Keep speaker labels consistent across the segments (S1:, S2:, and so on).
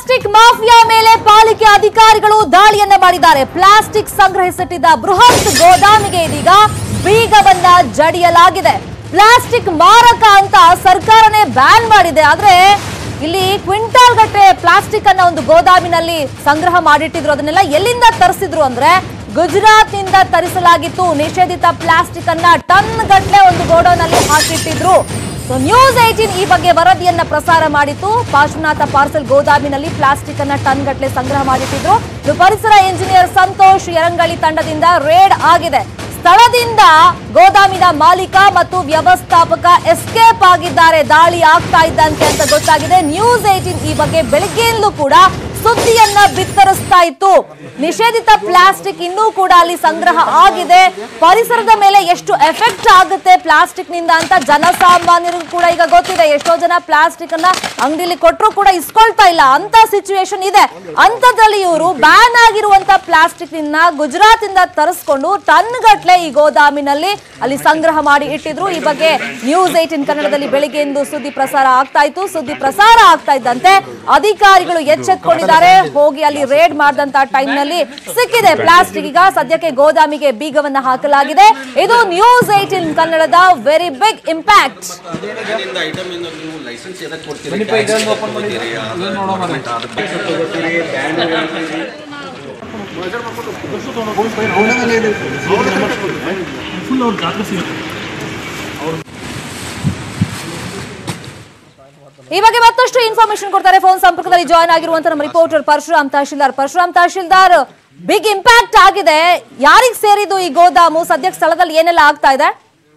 S1: Plastic mafia ಮೇಲೆ ಪಾಲಿಕೆ ಅಧಿಕಾರಿಗಳು ದಾಳಿಯನ್ನ ಮಾಡಿದ್ದಾರೆ ಪ್ಲಾಸ್ಟಿಕ್ ಸಂಗ್ರಹಿಸಿಟ್ಟಿದ್ದ ಬೃಹತ್ ಗೋದಾಮಿಗೆ ಇದೀಗ ಬೀಗವನ್ನ ಜಡಿಯಲಾಗಿದೆ ಪ್ಲಾಸ್ಟಿಕ್ ಮಾರಕ ಅಂತ ಸರ್ಕಾರನೇ ಬ್ಯಾನ್ ಮಾಡಿದೆ ಆದ್ರೆ ಇಲ್ಲಿ ಕ್ವಿಂಟಾಲ್ ಗಟ್ಟೆ ಪ್ಲಾಸ್ಟಿಕ್ ಅನ್ನ ಒಂದು ಗೋದಾಮಿನಲ್ಲಿ ಸಂಗ್ರಹ ಮಾಡಿಟ್ಟಿದ್ರು ಅದನ್ನೆಲ್ಲ ಎಲ್ಲಿಂದ ತರಿಸಿದ್ರು ಅಂದ್ರೆ ಗುಜರಾತ್ ನಿಂದ ತರಿಸಲಾಗಿತ್ತು ನಿಷೇಧಿತ ಪ್ಲಾಸ್ಟಿಕ್ ಅನ್ನ ಟನ್ ಗಟ್ಟಲೆ ಒಂದು ಗೋಡೌನ್ ಅಲ್ಲಿ ಹಾಕಿಟ್ಟಿದ್ರು ಸೊ ನ್ಯೂಸ್ ಏಟೀನ್ ಈ ಬಗ್ಗೆ ವರದಿಯನ್ನ ಪ್ರಸಾರ ಮಾಡಿತ್ತು ಪಾರ್ಶ್ವನಾಥ ಪಾರ್ಸೆಲ್ ಗೋದಾಮಿನಲ್ಲಿ ಪ್ಲಾಸ್ಟಿಕ್ ಅನ್ನ ಟನ್ ಗಟ್ಟಲೆ ಸಂಗ್ರಹ ಮಾಡಿಟ್ಟಿದ್ರು ಇದು ಪರಿಸರ ಇಂಜಿನಿಯರ್ ಸಂತೋಷ್ ಯರಂಗಳಿ ತಂಡದಿಂದ ರೇಡ್ ಆಗಿದೆ ಸ್ಥಳದಿಂದ ಗೋದಾಮಿನ ಮಾಲೀಕ ಮತ್ತು ವ್ಯವಸ್ಥಾಪಕ ಎಸ್ಕೇಪ್ ಆಗಿದ್ದಾರೆ ದಾಳಿ ಆಗ್ತಾ ಇದ್ದಂತೆ ಅಂತ ಗೊತ್ತಾಗಿದೆ ನ್ಯೂಸ್ ಏಟೀನ್ ಈ ಬಗ್ಗೆ ಬೆಳಗ್ಗೆಯಿಂದಲೂ ಕೂಡ ಸುದ್ದಿಯನ್ನ ಬಿತ್ತರಿಸ್ತಾ ಇತ್ತು ನಿಷೇಧಿತ ಪ್ಲಾಸ್ಟಿಕ್ ಇನ್ನೂ ಕೂಡ ಅಲ್ಲಿ ಸಂಗ್ರಹ ಆಗಿದೆ ಪರಿಸರದ ಮೇಲೆ ಎಷ್ಟು ಎಫೆಕ್ಟ್ ಆಗುತ್ತೆ ಪ್ಲಾಸ್ಟಿಕ್ ನಿಂದ ಅಂತ ಜನಸಾಮಾನ್ಯರಿಗೂ ಕೂಡ ಈಗ ಗೊತ್ತಿದೆ ಎಷ್ಟೋ ಜನ ಪ್ಲಾಸ್ಟಿಕ್ ಅನ್ನ ಅಂಗಡಿಲಿ ಕೊಟ್ಟರು ಕೂಡ ಇಸ್ಕೊಳ್ತಾ ಇಲ್ಲ ಅಂತ ಸಿಚುವೇಶನ್ ಇದೆ ಅಂತದ್ರಲ್ಲಿ ಇವರು ಬ್ಯಾನ್ ಆಗಿರುವಂತ ಪ್ಲಾಸ್ಟಿಕ್ ನಿಂದ ಗುಜರಾತ್ ಇಂದ ತರಿಸ್ಕೊಂಡು ಟನ್ ಗಟ್ಲೆ ಈ ಗೋದಾಮಿನಲ್ಲಿ ಅಲ್ಲಿ ಸಂಗ್ರಹ ಮಾಡಿ ಇಟ್ಟಿದ್ರು ಈ ಬಗ್ಗೆ ನ್ಯೂಸ್ ಏಟಿನ್ ಕನ್ನಡದಲ್ಲಿ ಬೆಳಿಗ್ಗೆಯಿಂದ ಸುದ್ದಿ ಪ್ರಸಾರ ಆಗ್ತಾ ಇತ್ತು ಸುದ್ದಿ ಪ್ರಸಾರ ಆಗ್ತಾ ಇದ್ದಂತೆ ಅಧಿಕಾರಿಗಳು ಎಚ್ಚೆತ್ಕೊಂಡಿದ್ದಾರೆ ಹೋಗಿ ಅಲ್ಲಿ ರೇಡ್ ಮಾಡಿದಂತ ಟೈಮ್ ನಲ್ಲಿ ಸಿಕ್ಕಿದೆ ಪ್ಲಾಸ್ಟಿಕ್ ಈಗ ಸದ್ಯಕ್ಕೆ ಗೋದಾಮಿಗೆ ಬೀಗವನ್ನ ಹಾಕಲಾಗಿದೆ ಇದು ನ್ಯೂಸ್ ಏಟಿನ್ ಕನ್ನಡದ ವೆರಿ ಬಿಗ್ ಇಂಪ್ಯಾಕ್ಟ್
S2: ಏನಿಂದ ಐಟಮ್ ಇಂದ ನೀವು ಲೈಸೆನ್ಸ್ ಎದಕ್ಕೆ ಕೊಡ್ತೀರಿ ಟ್ಯಾಕ್ಸ್ ಎದಕ್ಕೆ ಕೊಡ್ತೀರಿ ಅದು government ಅದ್ರ ಬಗ್ಗೆ
S3: ಫುಲ್ ಅವ್ರ ಜಾತ್ರೆ ಸಿಗುತ್ತೆ
S1: ಈ ಬಗ್ಗೆ ಮತ್ತಷ್ಟು ಇನ್ಫಾರ್ಮೇಶನ್ ಕೊಡ್ತಾರೆ ಫೋನ್ ಸಂಪರ್ಕದಲ್ಲಿ ಜಾಯ್ನ್ ಆಗಿರುವಂತ ನಮ್ಮ reporter Parashuram Tahsildar Parashuram Tahsildar big impact ಆಗಿದೆ ಯಾರಿಗ್ ಸೇರಿದ್ದು ಈ ಗೋದಾಮು ಸದ್ಯಕ್ಕೆ ಸ್ಥಳದಲ್ಲಿ ಏನೆಲ್ಲ ಆಗ್ತಾ ಇದೆ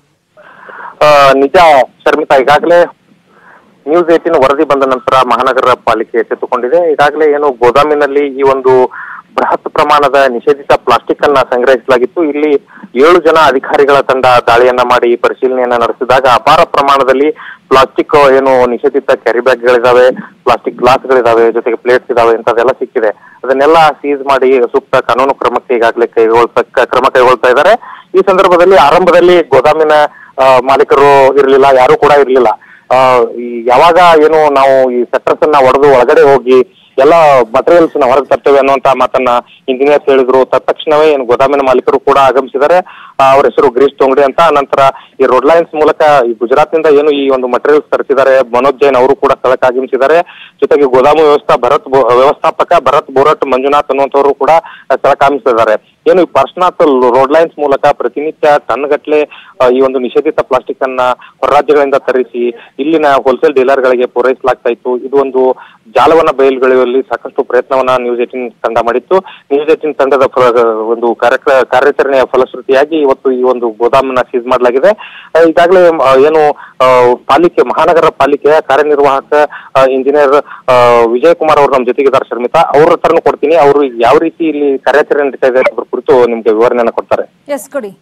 S4: ಆ, ನಿಜ ಶರ್ಮಿತಾ ಈಗಾಗಲೇ ನ್ಯೂಸ್ ಏಟಿನ್ ವರದಿ ಬಂದ ನಂತರ ಮಹಾನಗರ ಪಾಲಿಕೆ ಎಚ್ಚೆತ್ತುಕೊಂಡಿದೆ ಈಗಾಗಲೇ ಏನು ಗೋದಾಮಿನಲ್ಲಿ ಈ ಒಂದು ಬೃಹತ್ ಪ್ರಮಾಣದ ನಿಷೇಧಿತ ಪ್ಲಾಸ್ಟಿಕ್ ಅನ್ನ ಸಂಗ್ರಹಿಸಲಾಗಿತ್ತು ಇಲ್ಲಿ ಏಳು ಜನ ಅಧಿಕಾರಿಗಳ ತಂಡ ದಾಳಿಯನ್ನ ಮಾಡಿ ಪರಿಶೀಲನೆಯನ್ನ ನಡೆಸಿದಾಗ ಅಪಾರ ಪ್ರಮಾಣದಲ್ಲಿ ಪ್ಲಾಸ್ಟಿಕ್ ಏನು ನಿಷೇಧಿತ ಕ್ಯಾರಿ ಬ್ಯಾಗ್ಗಳಿದಾವೆ ಪ್ಲಾಸ್ಟಿಕ್ ಗ್ಲಾಸ್ಗಳಿದಾವೆ ಜೊತೆಗೆ ಪ್ಲೇಟ್ಸ್ ಇದಾವೆ ಇಂಥದ್ದೆಲ್ಲ ಸಿಕ್ಕಿದೆ ಅದನ್ನೆಲ್ಲ ಸೀಸ್ ಮಾಡಿ ಸೂಕ್ತ ಕಾನೂನು ಕ್ರಮಕ್ಕೆ ಈಗಾಗಲೇ ಕೈಗೊಳ್ತಾ ಕ್ರಮ ಕೈಗೊಳ್ತಾ ಇದ್ದಾರೆ ಈ ಸಂದರ್ಭದಲ್ಲಿ ಆರಂಭದಲ್ಲಿ ಗೋದಾಮಿನ ಆ, ಮಾಲೀಕರು ಇರಲಿಲ್ಲ ಯಾರು ಕೂಡ ಇರಲಿಲ್ಲ ಈ ಯಾವಾಗ ಏನು ನಾವು ಈ ಸೆಟ್ರಸ್ ಅನ್ನ ಒಡೆದು ಒಳಗಡೆ ಹೋಗಿ ಎಲ್ಲ ಮಟೀರಿಯಲ್ಸ್ ನ ಹೊರಗೆ ತರ್ತೇವೆ ಅನ್ನುವಂತ ಮಾತನ್ನ ಇಂಜಿನಿಯರ್ಸ್ ಹೇಳಿದ್ರು ತಕ್ಷಣವೇ ಏನು ಗೋದಾಮಿನ ಮಾಲೀಕರು ಕೂಡ ಆಗಮಿಸಿದ್ದಾರೆ ಆ, ಅವ್ರ ಹೆಸರು ಗಿರೀಶ್ ತೊಂಗಡಿ ಅಂತ ನಂತರ ಈ ರೋಡ್ ಲೈನ್ಸ್ ಮೂಲಕ ಈ ಗುಜರಾತ್ ನಿಂದ ಏನು ಈ ಒಂದು ಮಟೀರಿಯಲ್ಸ್ ತರಿಸಿದ್ದಾರೆ ಮನೋಜ್ ಜೈನ್ ಅವರು ಕೂಡ ಸ್ಥಳಕ್ಕೆ ಆಗಮಿಸಿದ್ದಾರೆ ಜೊತೆಗೆ ಗೋದಾಮು ವ್ಯವಸ್ಥಾ ಭರತ್ ಬೊ- ವ್ಯವಸ್ಥಾಪಕ ಭರತ್ ಬೋರಟ್ ಮಂಜುನಾಥ್ ಅನ್ನುವಂಥವ್ರು ಕೂಡ ಸ್ಥಳಕ್ಕೆ ಆಗಮಿಸಿದ್ದಾರೆ ಏನು ಈ ಪಾರ್ಶ್ವನಾಥ್ ರೋಡ್ ಲೈನ್ಸ್ ಮೂಲಕ ಪ್ರತಿನಿತ್ಯ ಟನ್ ಗಟ್ಲೆ ಈ ಒಂದು ನಿಷೇಧಿತ ಪ್ಲಾಸ್ಟಿಕ್ ಅನ್ನ ಹೊರ ರಾಜ್ಯಗಳಿಂದ ತರಿಸಿ ಇಲ್ಲಿನ ಹೋಲ್ಸೇಲ್ ಡೀಲರ್ಗಳಿಗೆ ಪೂರೈಸಲಾಗ್ತಾ ಇತ್ತು ಇದು ಒಂದು ಜಾಲವನ್ನ ಬಯಲುಗೊಳ್ಳುವಲ್ಲಿ ಸಾಕಷ್ಟು ಪ್ರಯತ್ನವನ್ನ ನ್ಯೂಸ್ ಏಟಿನ್ ತಂಡ ಮಾಡಿತ್ತು ನ್ಯೂಸ್ ಏಟಿನ್ ತಂಡದ ಫಲ- ಒಂದು ಕಾರ್ಯಕ್ರ ಕಾರ್ಯಾಚರಣೆಯ ಫಲಶ್ರುತಿಯಾಗಿ ಇವತ್ತು ಈ ಒಂದು ಗೋದಾಮನ್ನ ಸೀಸ್ ಮಾಡಲಾಗಿದೆ ಆ, ಈಗಾಗಲೇ ಆ, ಏನು ಆ, ಪಾಲಿಕೆ ಮಹಾನಗರ ಪಾಲಿಕೆಯ ಕಾರ್ಯನಿರ್ವಾಹಕ ಇಂಜಿನಿಯರ್ ವಿಜಯ್ ಕುಮಾರ್ ಅವರು ನಮ್ಮ ಜೊತೆಗಿದ್ದಾರೆ ಶರ್ಮಿತಾ ಅವ್ರ ಹತ್ರನೂ ಕೊಡ್ತೀನಿ ಅವರು ಯಾವ ರೀತಿ ಇಲ್ಲಿ ಕಾರ್ಯಾಚರಣೆ ನಡೀತಾ ಇದೆ ಅದ್ರ ಕುರಿತು ನಿಮ್ಗೆ ವಿವರಣೆಯನ್ನ ಕೊಡ್ತಾರೆ
S1: ಎಸ್ ಕೊಡಿ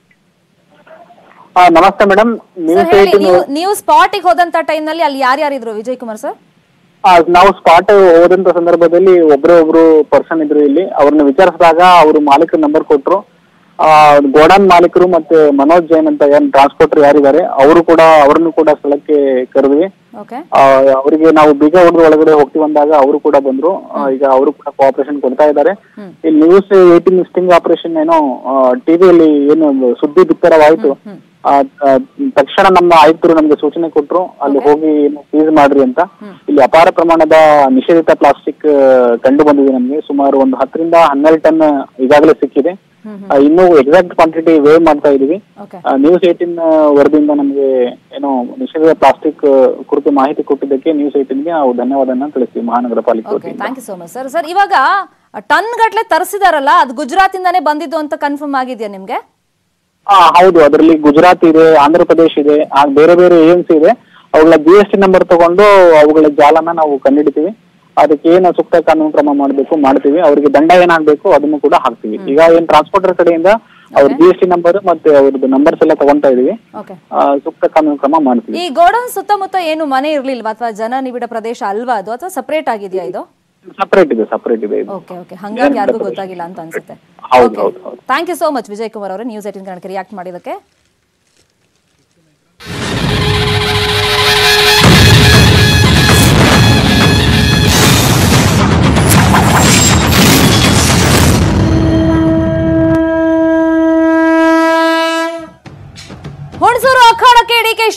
S5: ಆ, ನಮಸ್ತೆ ಮೇಡಮ್
S1: ಸರ್
S5: ನ್ಯೂಸ್
S1: ಹೇಳಿ
S5: ಏಟಿನ್
S1: ನೀವು ನೀವು ಸ್ಪಾಟಿಗೆ ಹೋದಂತ ಟೈಮ್ ನಲ್ಲಿ ಅಲ್ಲಿ ಯಾರ್ಯಾರಿದ್ರು ವಿಜಯ್ ಕುಮಾರ್ ಸರ್
S5: ನಾವು ಸ್ಪಾಟ್ ಹೋದಂತ ಸಂದರ್ಭದಲ್ಲಿ ಒಬ್ರೇ ಒಬ್ರು ಪರ್ಸನ್ ಇದ್ರು ಇಲ್ಲಿ ಅವ್ರನ್ನ ವಿಚಾರಿಸಿದಾಗ ಅವರು ಮಾಲೀಕರ ನಂಬರ್ ಕೊಟ್ರು ಆ, ಗೋಡಾನ್ ಮಾಲೀಕರು ಮತ್ತೆ ಮನೋಜ್ ಜೈನ್ ಅಂತ ಏನ್ ಟ್ರಾನ್ಸ್ಪೋರ್ಟರ್ ಯಾರಿದ್ದಾರೆ ಅವರು ಕೂಡ ಅವ್ರನ್ನು ಕೂಡ ಸ್ಥಳಕ್ಕೆ ಕರೆದ್ವಿ
S1: ಓಕೆ
S5: ಆ, ಅವರಿಗೆ ನಾವು ಬೀಗ ಹೊಡೆದು ಒಳಗಡೆ ಹೋಗ್ತೀವಿ ಅಂದಾಗ ಅವರು ಕೂಡ ಬಂದ್ರು ಆ, ಈಗ ಅವರು ಕೂಡ ಕೋಆಪರೇಷನ್ ಕೊಡ್ತಾ ಇದ್ದಾರೆ ಇಲ್ಲಿ ನ್ಯೂಸ್ ಏಟಿನ್ ಸ್ಟಿಂಗ್ ಆಪರೇಷನ್ ಏನೋ ಟಿವಿಯಲ್ಲಿ ಏನು ಒಂದು ಸುದ್ದಿ ಬಿತ್ತರವಾಯ್ತು ಆ, ಆ, ತಕ್ಷಣ ನಮ್ಮ ಆಯುಕ್ತರು ನಮ್ಗೆ ಸೂಚನೆ ಕೊಟ್ರು ಅಲ್ಲಿ ಹೋಗಿ ಸೀಸ್ ಮಾಡ್ರಿ ಅಂತ ಇಲ್ಲಿ ಅಪಾರ ಪ್ರಮಾಣದ ನಿಷೇಧಿತ ಪ್ಲಾಸ್ಟಿಕ್ ಕಂಡು ಬಂದಿದೆ ನಮ್ಗೆ ಸುಮಾರು ಒಂದು ಹತ್ತರಿಂದ ಹನ್ನೆರಡು ಟನ್ ಈಗಾಗಲೇ ಸಿಕ್ಕಿದೆ ಆ, ಇನ್ನೂ ಎಕ್ಸಾಕ್ಟ್ ಕ್ವಾಂಟಿಟಿ ವೇ ಮಾಡ್ತಾ ಇದೀವಿ
S1: ಓಕೆ
S5: ನ್ಯೂಸ್ ಏಟಿನ್ ವರದಿಯಿಂದ ನಮಗೆ ಏನೋ ನಿಷೇಧಿತ ಪ್ಲಾಸ್ಟಿಕ್ ಕುರಿತು ಮಾಹಿತಿ ಕೊಟ್ಟಿದ್ದಕ್ಕೆ ನ್ಯೂಸ್ ಏಟಿನ್ಗೆ ನಾವು ಧನ್ಯವಾದನ ತಿಳಿಸ್ತೀವಿ ಮಹಾನಗರ ಪಾಲಿಕೆ
S1: ಓಕೆ
S5: ವತಿಯಿಂದ
S1: thank you so much sir sir ಇವಾಗ ಟನ್ ಗಟ್ಲೆ ತರಿಸಿದಾರಲ್ಲ ಅದು ಗುಜರಾತ್ ಇಂದಾನೇ ಬಂದಿದ್ದು ಅಂತ ಕನ್ಫರ್ಮ್ ಆಗಿದೆಯಾ ನಿಮ್ಗೆ
S5: ಆ, ಹೌದು ಅದರಲ್ಲಿ ಗುಜರಾತ್ ಇದೆ ಆಂಧ್ರ ಪ್ರದೇಶ್ ಇದೆ ಆ ಬೇರೆ ಬೇರೆ ಏಜೆನ್ಸಿ ಇದೆ ಅವುಗಳ ಜಿ ಎಸ್ ಟಿ ನಂಬರ್ ತಗೊಂಡು ಅವುಗಳ ಜಾಲನ ನಾವು ಕಂಡಿಡಿತೀವಿ ಅದಕ್ಕೆ ಏನು ಸೂಕ್ತ ಕಾನೂನು ಕ್ರಮ ಮಾಡಬೇಕು ಮಾಡ್ತೀವಿ ಅವರಿಗೆ ದಂಡ ಏನಾಗಬೇಕು ಅದನ್ನು ಕೂಡ ಹಾಕ್ತೀವಿ ಈಗ ಏನ್ ಟ್ರಾನ್ಸ್ಪೋರ್ಟರ್ ಕಡೆಯಿಂದ ಅವ್ರ ಜಿ ಎಸ್ ಟಿ ನಂಬರ್ ಮತ್ತೆ ಅವ್ರದ್ದು ನಂಬರ್ಸ್ ಎಲ್ಲ ತಗೊಂತಾ ಇದೀವಿ
S1: ಓಕೆ
S5: ಆ, ಸೂಕ್ತ ಕಾನೂನು ಕ್ರಮ ಮಾಡ್ತೀವಿ
S1: ಈ ಗೋಡೌನ್ ಸುತ್ತಮುತ್ತ ಏನು ಮನೆ ಇರ್ಲಿಲ್ವಾ ಅಥವಾ ಜನ ನಿಬಿಡ ಪ್ರದೇಶ ಅಲ್ವಾ ಅದು ಅಥವಾ ಸಪರೇಟ್ ಆಗಿದೆಯಾ ಇದು
S5: ಸಪರೇಟ್ ಇದೆ ಸಪರೇಟ್ ಇದೆ ಇದು
S1: ಓಕೆ ಓಕೆ ಹಂಗಾಗಿ ಯಾರಿಗೂ ಗೊತ್ತಾಗಿಲ್ಲ ಅಂತ ಅನ್ಸುತ್ತೆ
S5: ಹೌದು ಹೌದು ಹೌದು
S1: thank you so much Vijay Kumar ಅವರೇ ನ್ಯೂಸ್ ಏಟಿನ್ ಕನ್ನಡಕ್ಕೆ ರಿಯಾಕ್ಟ್ ಮಾಡಿದಕ್ಕೆ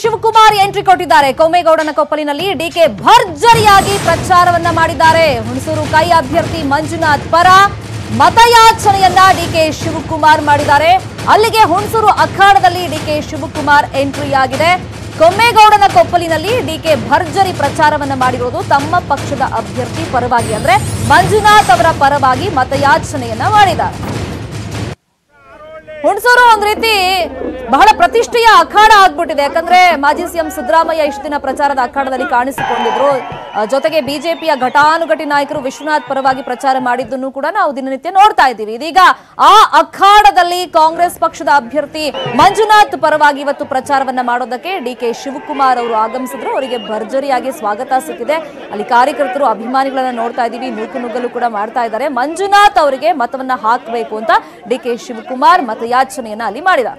S1: ಶಿವಕುಮಾರ್ ಎಂಟ್ರಿ ಕೊಟ್ಟಿದ್ದಾರೆ ಕೊಮ್ಮೇಗೌಡನ ಕೊಪ್ಪಲಿನಲ್ಲಿ ಡಿಕೆ ಭರ್ಜರಿಯಾಗಿ ಪ್ರಚಾರವನ್ನ ಮಾಡಿದ್ದಾರೆ ಹುಣಸೂರು ಕೈ ಅಭ್ಯರ್ಥಿ ಮಂಜುನಾಥ್ ಪರ ಮತಯಾಚನೆಯನ್ನ ಡಿಕೆ ಶಿವಕುಮಾರ್ ಮಾಡಿದ್ದಾರೆ ಅಲ್ಲಿಗೆ ಹುಣಸೂರು ಅಖಾಡದಲ್ಲಿ ಡಿಕೆ ಶಿವಕುಮಾರ್ ಎಂಟ್ರಿ ಆಗಿದೆ ಕೊಮ್ಮೇಗೌಡನ ಕೊಪ್ಪಲಿನಲ್ಲಿ ಡಿಕೆ ಭರ್ಜರಿ ಪ್ರಚಾರವನ್ನ ಮಾಡಿರೋದು ತಮ್ಮ ಪಕ್ಷದ ಅಭ್ಯರ್ಥಿ ಪರವಾಗಿ ಅಂದ್ರೆ ಮಂಜುನಾಥ್ ಅವರ ಪರವಾಗಿ ಮತಯಾಚನೆಯನ್ನ ಮಾಡಿದ್ದಾರೆ ಹುಣಸೂರು ಒಂದ್ ರೀತಿ ಬಹಳ ಪ್ರತಿಷ್ಠೆಯ ಅಖಾಡ ಆಗ್ಬಿಟ್ಟಿದೆ ಯಾಕಂದ್ರೆ ಮಾಜಿ ಸಿಎಂ ಸಿದ್ದರಾಮಯ್ಯ ಇಷ್ಟು ದಿನ ಪ್ರಚಾರದ ಅಖಾಡದಲ್ಲಿ ಕಾಣಿಸಿಕೊಂಡಿದ್ರು ಆ, ಜೊತೆಗೆ ಬಿಜೆಪಿಯ ಘಟಾನುಘಟಿ ನಾಯಕರು ವಿಶ್ವನಾಥ್ ಪರವಾಗಿ ಪ್ರಚಾರ ಮಾಡಿದ್ದನ್ನು ಕೂಡ ನಾವು ದಿನನಿತ್ಯ ನೋಡ್ತಾ ಇದ್ದೀವಿ ಇದೀಗ ಆ ಅಖಾಡದಲ್ಲಿ ಕಾಂಗ್ರೆಸ್ ಪಕ್ಷದ ಅಭ್ಯರ್ಥಿ ಮಂಜುನಾಥ್ ಪರವಾಗಿ ಇವತ್ತು ಪ್ರಚಾರವನ್ನ ಮಾಡೋದಕ್ಕೆ ಡಿ ಕೆ ಶಿವಕುಮಾರ್ ಅವರು ಆಗಮಿಸಿದ್ರು ಅವರಿಗೆ ಭರ್ಜರಿಯಾಗಿ ಸ್ವಾಗತ ಸಿಕ್ಕಿದೆ ಅಲ್ಲಿ ಕಾರ್ಯಕರ್ತರು ಅಭಿಮಾನಿಗಳನ್ನ ನೋಡ್ತಾ ಇದ್ದೀವಿ ನೂಕು ನುಗ್ಗಲು ಕೂಡ ಮಾಡ್ತಾ ಇದ್ದಾರೆ ಮಂಜುನಾಥ್ ಅವರಿಗೆ ಮತವನ್ನ ಹಾಕಬೇಕು ಅಂತ ಡಿ ಕೆ ಶಿವಕುಮಾರ್ ಮತಯಾಚನೆಯನ್ನ ಅಲ್ಲಿ ಮಾಡಿದ್ದಾರೆ